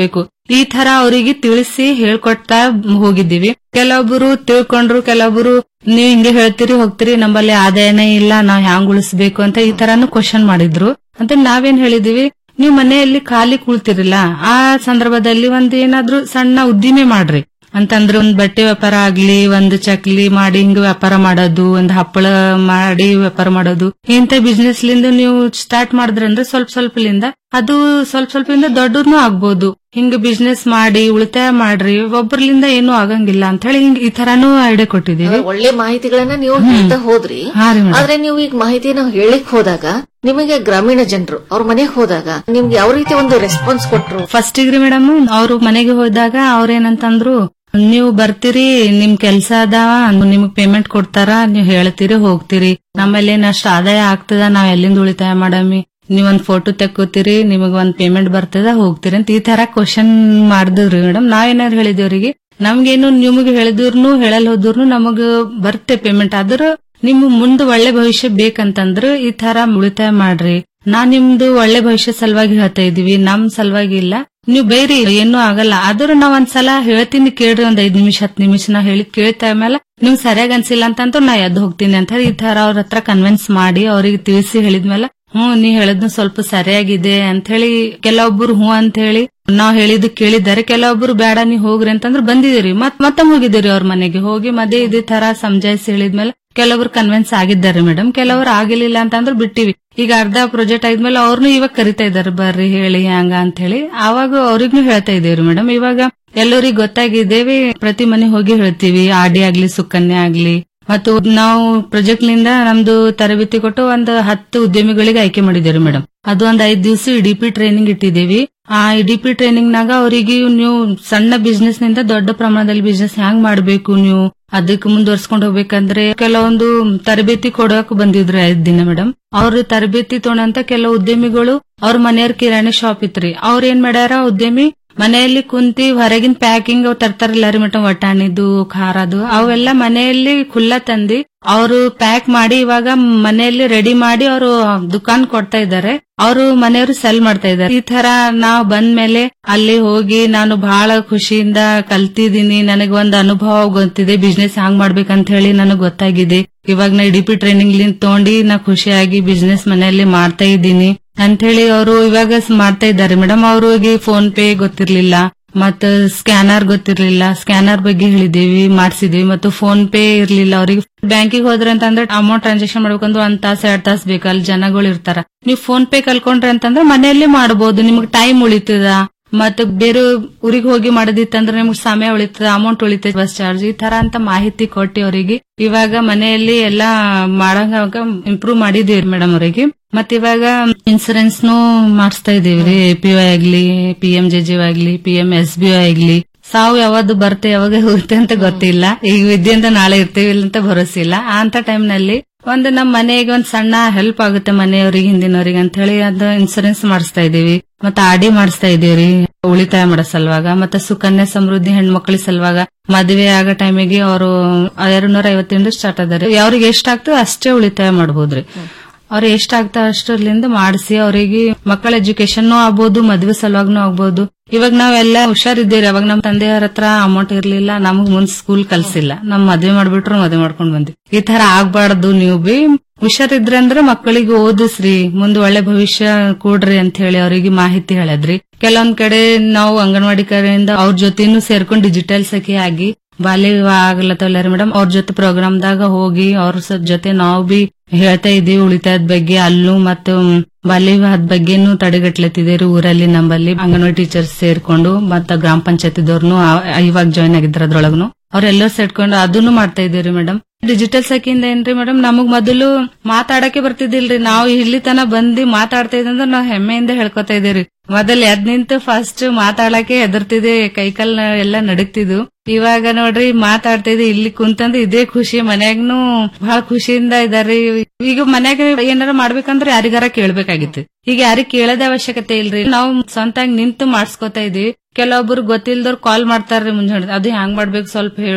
S19: ಈ ತರ ಅವರಿಗೆ ತಿಳಿಸಿ ಹೇಳ್ಕೊಡ್ತಾ ಹೋಗಿದ್ದೀವಿ ಕೆಲವೊಬ್ರು ತಿಳ್ಕೊಂಡ್ರು ಕೆಲವೊಬ್ರು ನೀವ್ ಹಿಂಗೆ ಹೇಳ್ತೀರಿ ಹೋಗ್ತೀರಿ ನಮ್ಮಲ್ಲಿ ಆದಾಯನೇ ಇಲ್ಲ ನಾವ್ ಹ್ಯಾಂಗ್ ಉಳಿಸ್ಬೇಕು ಅಂತ ಈ ತರಾನು ಕ್ವಶನ್ ಮಾಡಿದ್ರು ಅಂತ ನಾವೇನ್ ಹೇಳಿದೀವಿ ನೀವು ಮನೆಯಲ್ಲಿ ಖಾಲಿ ಕುಳ್ತಿರಿಲ್ಲ ಆ ಸಂದರ್ಭದಲ್ಲಿ ಒಂದ್ ಏನಾದ್ರೂ ಸಣ್ಣ ಉದ್ದಿಮೆ ಮಾಡ್ರಿ ಅಂತಂದ್ರೆ ಒಂದ್ ಬಟ್ಟೆ ವ್ಯಾಪಾರ ಆಗ್ಲಿ ಒಂದು ಚಕ್ಲಿ ಮಾಡಿ ಹಿಂಗ ವ್ಯಾಪಾರ ಮಾಡೋದು ಒಂದ್ ಹಪ್ಪಳ ಮಾಡಿ ವ್ಯಾಪಾರ ಮಾಡೋದು ಇಂತ ಬಿಸ್ನೆಸ್ ಲಿಂದ ನೀವು ಸ್ಟಾರ್ಟ್ ಮಾಡಿದ್ರಂದ್ರೆ ಸ್ವಲ್ಪ ಸ್ವಲ್ಪಲಿಂದ ಅದು ಸ್ವಲ್ಪ ಸ್ವಲ್ಪದಿಂದ ದೊಡ್ಡದನ್ನು ಆಗ್ಬೋದು ಹಿಂಗ ಬಿಸ್ನೆಸ್ ಮಾಡಿ ಉಳಿತಾಯ ಮಾಡ್ರಿ ಒಬ್ಬರ್ಲಿಂದ ಏನು ಆಗಂಗಿಲ್ಲ ಅಂತ ಹೇಳಿ ಹಿಂಗ್ ಈ ತರಾನು ಐಡಿಯಾ ಕೊಟ್ಟಿದೀವಿ
S18: ಒಳ್ಳೆ ಮಾಹಿತಿಗಳನ್ನ ನೀವು ಹೇಳ್ತಾ ಹೋದ್ರಿ
S19: ಹಾ ರೀ ಮೇಡಮ್.
S18: ಆದ್ರೆ ನೀವು ಈಗ ಮಾಹಿತಿನ ಹೇಳಿಕ್ ಹೋದಾಗ ನಿಮಗೆ ಗ್ರಾಮೀಣ ಜನರು ಅವ್ರ ಮನೆಗೆ ಹೋದಾಗ ನಿಮ್ಗೆ ಯಾವ ರೀತಿ ಒಂದು ರೆಸ್ಪಾನ್ಸ್ ಕೊಟ್ರು
S19: ಫಸ್ಟ್ ರೀ ಮೇಡಮ್ ಅವ್ರು ಮನೆಗೆ ಹೋದಾಗ ಅವ್ರೇನಂತಂದ್ರು ನೀವು ಬರ್ತೀರಿ ನಿಮ್ ಕೆಲ್ಸ ಅದಾವ ನಿಮಗ್ ಪೇಮೆಂಟ್ ಕೊಡ್ತಾರ ನೀವ್ ಹೇಳ್ತೀರಿ ಹೋಗ್ತೀರಿ ನಮ್ಮಲ್ಲಿ ಅಷ್ಟ್ ಆದಾಯ ಆಗ್ತದ ನಾವ್ ಎಲ್ಲಿಂದ ಉಳಿತಾಯ ಮಾಡಮಿ ನೀವ್ ಒಂದ್ ಫೋಟೋ ತೆಕ್ಕೋತೀರಿ ನಿಮಗ್ ಒಂದ್ ಪೇಮೆಂಟ್ ಬರ್ತದ ಹೋಗ್ತೀರಿ ಅಂತ ಈ ತರ ಕ್ವಶನ್ ಮಾಡಿದ್ರಿ ಮೇಡಮ್ ನಾವೇನಾದ್ರು ಹೇಳಿದೇವ್ರಿಗೆ ನಮ್ಗೇನು ನಿಮಗ್ ಹೇಳಿದ್ರು ಹೇಳಲ್ ಹೋದ್ರು ನಮಗ್ ಬರ್ತೆ ಪೇಮೆಂಟ್ ಆದ್ರ ನಿಮ್ ಮುಂದ್ ಒಳ್ಳೆ ಭವಿಷ್ಯ ಬೇಕಂತಂದ್ರ ಈ ತರ ಉಳಿತಾಯ ಮಾಡ್ರಿ ನಾ ನಿಮ್ದು ಒಳ್ಳೆ ಭವಿಷ್ಯ ಸಲುವಾಗಿ ಹೇಳ್ತಾ ಇದೀವಿ ನಮ್ ಸಲುವಾಗಿ ಇಲ್ಲ ನೀವು ಬೇರೆ ಏನೂ ಆಗಲ್ಲ ಆದ್ರೂ ನಾವ್ ಒಂದ್ಸಲ ಹೇಳ್ತೀನಿ ಕೇಳ್ರಿ ಒಂದ್ ಐದ್ ನಿಮಿಷ ಹತ್ ನಿಮಿಷ ನಾ ಹೇಳಿ ಕೇಳ್ತಾ ಮೇಲೆ ನಿಮ್ಗ್ ಸರಿಯಾಗಿ ಅನ್ಸಿಲ್ಲ ಅಂತಂತೂ ನಾ ಎದ್ದು ಹೋಗ್ತೀನಿ ಅಂತ ಹೇಳಿ ಈ ತರ ಅವ್ರ ಹತ್ರ ಕನ್ವಿನ್ಸ್ ಮಾಡಿ ಅವ್ರಿಗೆ ತಿಳಿಸಿ ಹೇಳಿದ್ಮೇಲೆ ಹ್ಮ್ ನೀ ಹೇಳಿದ್ನು ಸ್ವಲ್ಪ ಸರಿಯಾಗಿದೆ ಅಂತ ಹೇಳಿ ಕೆಲವೊಬ್ರು ಹ್ಞೂ ಅಂತ ಹೇಳಿ ನಾವ್ ಹೇಳಿದ್ದು ಕೇಳಿದ್ದಾರೆ ಕೆಲವೊಬ್ರು ಬೇಡ ನೀ ಹೋಗ್ರಿ ಅಂತಂದ್ರೆ ಬಂದಿದ್ದೀರಿ ಮತ್ ಮತ್ತೆ ಹೋಗಿದ್ದೀರಿ ಅವ್ರ ಮನೆಗೆ ಹೋಗಿ ಮದೇ ಇದೇ ತರ ಸಮಜಾಯಿಸಿ ಹೇಳಿದ್ಮೇಲೆ ಕೆಲವರು ಕನ್ವಿನ್ಸ್ ಆಗಿದ್ದಾರೆ ಮೇಡಮ್ ಕೆಲವರು ಆಗಿರ್ಲಿಲ್ಲ ಅಂತಂದ್ರೆ ಬಿಟ್ಟಿವಿ ಈಗ ಅರ್ಧ ಪ್ರಾಜೆಕ್ಟ್ ಆದ್ಮೇಲೆ ಅವ್ರನ್ನು ಇವಾಗ ಕರಿತಾ ಇದಾರೆ ಬರ್ರಿ ಹೇಳಿ ಹಂಗ ಅಂತ ಹೇಳಿ ಆವಾಗ ಅವ್ರಿಗೂ ಹೇಳ್ತಾ ಇದೇವ್ರಿ ಮೇಡಮ್ ಇವಾಗ ಎಲ್ಲರಿಗೂ ಗೊತ್ತಾಗಿದ್ದೇವೆ ಪ್ರತಿ ಮನೆ ಹೋಗಿ ಹೇಳ್ತೀವಿ ಆಡಿ ಆಗ್ಲಿ ಸುಕನ್ಯಾ ಆಗ್ಲಿ ಮತ್ತು ನಾವು ಪ್ರಾಜೆಕ್ಟ್ ನಿಂದ ನಮ್ದು ತರಬೇತಿ ಕೊಟ್ಟು ಒಂದು ಹತ್ತು ಉದ್ಯಮಿಗಳಿಗೆ ಆಯ್ಕೆ ಮಾಡಿದ್ದೇವೆ ಮೇಡಮ್ ಅದು ಒಂದ್ ಐದ್ ದಿವಸ ಇಡಿಪಿ ಟ್ರೈನಿಂಗ್ ಇಟ್ಟಿದ್ದೇವಿ ಆ ಇಡಿಪಿ ಟ್ರೈನಿಂಗ್ ನಾಗ ಅವರಿಗೆ ನೀವು ಸಣ್ಣ ಬಿಸ್ನೆಸ್ ನಿಂದ ದೊಡ್ಡ ಪ್ರಮಾಣದಲ್ಲಿ ಬಿಸ್ನೆಸ್ ಹ್ಯಾಂಗ್ ಮಾಡ್ಬೇಕು ನೀವು ಅದಕ್ಕೆ ಮುಂದುವರ್ಸ್ಕೊಂಡು ಹೋಗ್ಬೇಕಂದ್ರೆ ಕೆಲವೊಂದು ತರಬೇತಿ ಕೊಡಕ್ ಬಂದಿದ್ರು ಐದ್ ದಿನ ಮೇಡಮ್ ಅವ್ರ ತರಬೇತಿ ತೊಗೊಂಡಂತ ಕೆಲವು ಉದ್ಯಮಿಗಳು ಅವ್ರ ಮನೆಯವ್ರ ಕಿರಾಣಿ ಶಾಪ್ ಇತ್ರಿ ಅವ್ರ ಏನ್ ಮಾಡ್ಯಾರ ಉದ್ಯಮಿ ಮನೆಯಲ್ಲಿ ಕುಂತಿ ಹೊರಗಿನ ಪ್ಯಾಕಿಂಗ್ ತರ್ತಾರಲ್ಲ ರೀ ಮೇಡಮ್ ವಟಾಣಿದು ಖಾರದು ಅವೆಲ್ಲ ಮನೆಯಲ್ಲಿ ಖುಲ್ಲ ತಂದಿ ಅವರು ಪ್ಯಾಕ್ ಮಾಡಿ ಇವಾಗ ಮನೆಯಲ್ಲಿ ರೆಡಿ ಮಾಡಿ ಅವರು ದುಕಾನ್ ಕೊಡ್ತಾ ಇದ್ದಾರೆ ಅವರು ಮನೆಯವರು ಸೆಲ್ ಮಾಡ್ತಾ ಇದ್ದಾರೆ ಈ ತರ ನಾವ್ ಬಂದ್ಮೇಲೆ ಅಲ್ಲಿ ಹೋಗಿ ನಾನು ಬಹಳ ಖುಷಿಯಿಂದ ಕಲ್ತಿದ್ದೀನಿ ನನಗೆ ಒಂದು ಅನುಭವ ಗೊತ್ತಿದೆ ಬಿಸ್ನೆಸ್ ಹ್ಯಾಂಗ್ ಮಾಡ್ಬೇಕಂತ ಹೇಳಿ ನನಗೆ ಗೊತ್ತಾಗಿದೆ ಇವಾಗ ನಾ ಡಿ ಪಿ ಟ್ರೈನಿಂಗ್ ಲಿಂದ ತಗೊಂಡಿ ನಾ ಖುಷಿಯಾಗಿ ಬಿಸ್ನೆಸ್ ಮನೆಯಲ್ಲಿ ಮಾಡ್ತಾ ಇದ್ದೀನಿ ಅಂತ ಹೇಳಿ ಅವರು ಇವಾಗ ಸ್- ಮಾಡ್ತಾ ಇದ್ದಾರೆ ಮೇಡಮ್ ಅವ್ರಿಗೆ ಫೋನ್ ಪೇ ಗೊತ್ತಿರ್ಲಿಲ್ಲ ಮತ್ತ ಸ್ಕ್ಯಾನರ್ ಗೊತ್ತಿರ್ಲಿಲ್ಲ ಸ್ಕ್ಯಾನರ್ ಬಗ್ಗೆ ಹೇಳಿದೀವಿ ಮಾಡ್ಸಿದೀವಿ ಮತ್ತು ಫೋನ್ ಪೇ ಇರ್ಲಿಲ್ಲ ಅವ್ರಿಗೆ ಬ್ಯಾಂಕಿಗೆ ಹೋದ್ರೆ ಅಂತಂದ್ರೆ ಅಮೌಂಟ್ ಟ್ರಾನ್ಸಾಕ್ಷನ್ ಮಾಡ್ಬೇಕಂದ್ರೆ ಒಂದ್ ತಾಸ ಎರಡ್ ತಾಸ ಬೇಕು ಅಲ್ಲಿ ಜನಗಳು ಇರ್ತಾರ ನೀವು ಫೋನ್ ಪೇ ಕಲ್ಕೊಂಡ್ರೆ ಅಂತಂದ್ರೆ ಮನೆಯಲ್ಲಿ ಮಾಡಬಹುದು ನಿಮ್ಗೆ ಟೈಮ್ ಉಳಿತದ ಮತ್ತೆ ಬೇರೆ ಊರಿಗೆ ಹೋಗಿ ಮಾಡೋದಿತ್ತಂದ್ರೆ ನಿಮ್ಗೆ ಸಮಯ ಉಳಿತದ ಅಮೌಂಟ್ ಉಳಿತದ ಬಸ್ ಚಾರ್ಜ್ ಈ ತರ ಅಂತ ಮಾಹಿತಿ ಕೊಟ್ಟಿ ಅವರಿಗೆ ಇವಾಗ ಮನೆಯಲ್ಲಿ ಎಲ್ಲಾ ಮಾಡಂಗ ಇಂಪ್ರೂವ್ ಮಾಡಿದೀವಿ ಮೇಡಮ್ ಅವರಿಗೆ ಮತ್ ಇವಾಗ ಇನ್ಸೂರೆನ್ಸ್ ನು ಮಾಡಿಸ್ತಾ ಇದೀವ್ರಿ ಎ ಪಿ ವೈ ಆಗ್ಲಿ ಪಿ ಎಂ ಜೆ ಜೆ ಆಗ್ಲಿ ಪಿ ಎಂ ಎಸ್ ಬಿ ಆಗ್ಲಿ ಸಾವು ಯಾವಾಗ ಬರುತ್ತೆ ಯಾವಾಗ ಹೋಗುತ್ತೆ ಅಂತ ಗೊತ್ತಿಲ್ಲ ಈಗ ವಿದ್ಯೆ ಅಂತ ನಾಳೆ ಇರ್ತೀವಿ ಇಲ್ಲ ಅಂತ ಭರೋಸೆ ಇಲ್ಲ ಅಂತ ಟೈಮ್ ನಲ್ಲಿ ಒಂದು ನಮ್ಮ ಮನೆಗೆ ಒಂದ್ ಸಣ್ಣ ಹೆಲ್ಪ್ ಆಗುತ್ತೆ ಮನೆಯವರಿಗೆ ಹಿಂದಿನವರಿಗೆ ಅಂತ ಹೇಳಿ ಅದು ಇನ್ಸೂರೆನ್ಸ್ ಮಾಡಿಸ್ತಾ ಇದೀವಿ ಮತ್ತೆ ಆಡಿ ಮಾಡಿಸ್ತಾ ಇದೀವ್ರಿ ಉಳಿತಾಯ ಮಾಡೋ ಸಲುವಾಗ ಮತ್ತೆ ಸುಕನ್ಯಾ ಸಮೃದ್ಧಿ ಹೆಣ್ಮಕ್ಳ ಸಲುವಾಗ ಮದುವೆ ಆಗೋ ಟೈಮಿಗೆ ಅವರು ಎರಡು ನೂರ ಐವತ್ತಿಂದ ಸ್ಟಾರ್ಟ್ ಅದಾರೆ ಅವ್ರಿಗೆ ಎಷ್ಟಾಗ್ತದೆ ಅಷ್ಟೇ ಉಳಿತಾಯ ಮಾಡಬಹುದ್ರಿ ಅವ್ರು ಎಷ್ಟಾಗ್ತಾ ಅಷ್ಟರ್ಲಿಂದ ಮಾಡಿಸಿ ಅವರಿಗೆ ಮಕ್ಕಳ ಎಜುಕೇಶನ್ ಆಗ್ಬೋದು ಮದ್ವೆ ಸಲುವಾಗ್ನು ಆಗ್ಬೋದು ಇವಾಗ ನಾವೆಲ್ಲ ಹುಷಾರಿದ್ದೀರಿ ಅವಾಗ ನಮ್ ತಂದೆಯವ್ರ ಹತ್ರ ಅಮೌಂಟ್ ಇರ್ಲಿಲ್ಲ ನಮಗ್ ಮುಂದ್ ಸ್ಕೂಲ್ ಕಲ್ಸಿಲ್ಲ ನಮ್ ಮದ್ವೆ ಮಾಡ್ಬಿಟ್ರು ಮದ್ವೆ ಮಾಡ್ಕೊಂಡ್ ಬಂದ್ವಿ ಈ ತರ ಆಗ್ಬಾರ್ದು ನೀವು ಬಿ ಹುಷಾರಿದ್ರೆ ಅಂದ್ರೆ ಮಕ್ಕಳಿಗೆ ಓದಿಸ್ರಿ ಮುಂದ್ ಒಳ್ಳೆ ಭವಿಷ್ಯ ಕೂಡ್ರಿ ಅಂತ ಹೇಳಿ ಅವರಿಗೆ ಮಾಹಿತಿ ಹೇಳಿದ್ರಿ ಕೆಲವೊಂದ್ ಕಡೆ ನಾವು ಅಂಗನವಾಡಿ ಕಡೆಯಿಂದ ಅವ್ರ ಜೊತೆನೂ ಸೇರ್ಕೊಂಡ್ ಡಿಜಿಟಲ್ ಸಖಿ ಆಗಿ ಬಾಲ್ಯ ವಿವಾಹ ಆಗ್ಲತ್ತವಲ್ಲ ಮೇಡಮ್ ಅವ್ರ ಜೊತೆ ಪ್ರೋಗ್ರಾಮ್ದಾಗ ಹೋಗಿ ಅವ್ರ ಸ- ಜೊತೆ ನಾವು ಬಿ ಹೇಳ್ತಾ ಇದೀವಿ ಉಳಿತಾಯದ ಬಗ್ಗೆ ಅಲ್ಲೂ ಮತ್ತು ಬಾಲ್ಯ ವಿವಾಹದ ಬಗ್ಗೆನೂ ತಡೆಗಟ್ಲತ್ತಿದ್ದೀರಿ ಊರಲ್ಲಿ ನಮ್ಮಲ್ಲಿ ಅಂಗನವಾಡಿ ಟೀಚರ್ಸ್ ಸೇರ್ಕೊಂಡು ಮತ್ತ ಗ್ರಾಮ ಪಂಚಾಯತಿದವ್ರನು ಇವಾಗ ಜಾಯ್ನ್ ಆಗಿದ್ರ ಅದ್ರೊಳಗ್ನು ಅವ್ರೆಲ್ಲರೂ ಸೇರ್ಕೊಂಡು ಅದನ್ನು ಮಾಡ್ತಾ ಇದೀವಿ ಮೇಡಮ್ ಡಿಜಿಟಲ್ ಸಖಿಯಿಂದ ಏನ್ರಿ ಮೇಡಮ್ ನಮಗ್ ಮೊದಲು ಮಾತಾಡಕ್ಕೆ ಬರ್ತಿದ್ದಿಲ್ರಿ ನಾವು ಇಲ್ಲಿ ತನ ಬಂದು ಮಾತಾಡ್ತಾ ಇದ್ರೆ ನಾವ್ ಹೆಮ್ಮೆಯಿಂದ ಹೇಳ್ಕೊತಾ ಇದೀವಿ ಮೊದಲ್ ಎದ್ ನಿಂತು ಫಸ್ಟ್ ಮಾತಾಡಕ್ಕೆ ಹೆದರ್ತಿದೆ ಕೈಕಾಲ್ ಎಲ್ಲ ನಡಕ್ತಿದ್ವು ಇವಾಗ ನೋಡ್ರಿ ಮಾತಾಡ್ತಾ ಇದ್ವಿ ಇಲ್ಲಿ ಕುಂತಂದ್ರೆ ಇದೇ ಖುಷಿ ಮನ್ಯಾಗ್ನು ಬಹಳ ಖುಷಿಯಿಂದ ಇದಾರೆ ಈಗ ಮನ್ಯಾಗ ಏನಾರ ಮಾಡ್ಬೇಕಂದ್ರೆ ಯಾರಿಗಾರ ಕೇಳ್ಬೇಕಾಗಿತ್ತು ಈಗ ಯಾರಿಗ್ ಕೇಳೋದೇ ಅವಶ್ಯಕತೆ ಇಲ್ರಿ ನಾವು ಸ್ವಂತಾಗಿ ನಿಂತು ಮಾಡ್ಸ್ಕೊತಾ ಇದೀವಿ ಕೆಲವೊಬ್ರು ಗೊತ್ತಿಲ್ದವ್ರು ಕಾಲ್ ಮಾಡ್ತಾರ್ರಿ ಮುಂಜಾನೆ ಅದು ಹ್ಯಾಂಗ್ ಮಾಡ್ಬೇಕು ಸ್ವಲ್ಪ ಹೇಳು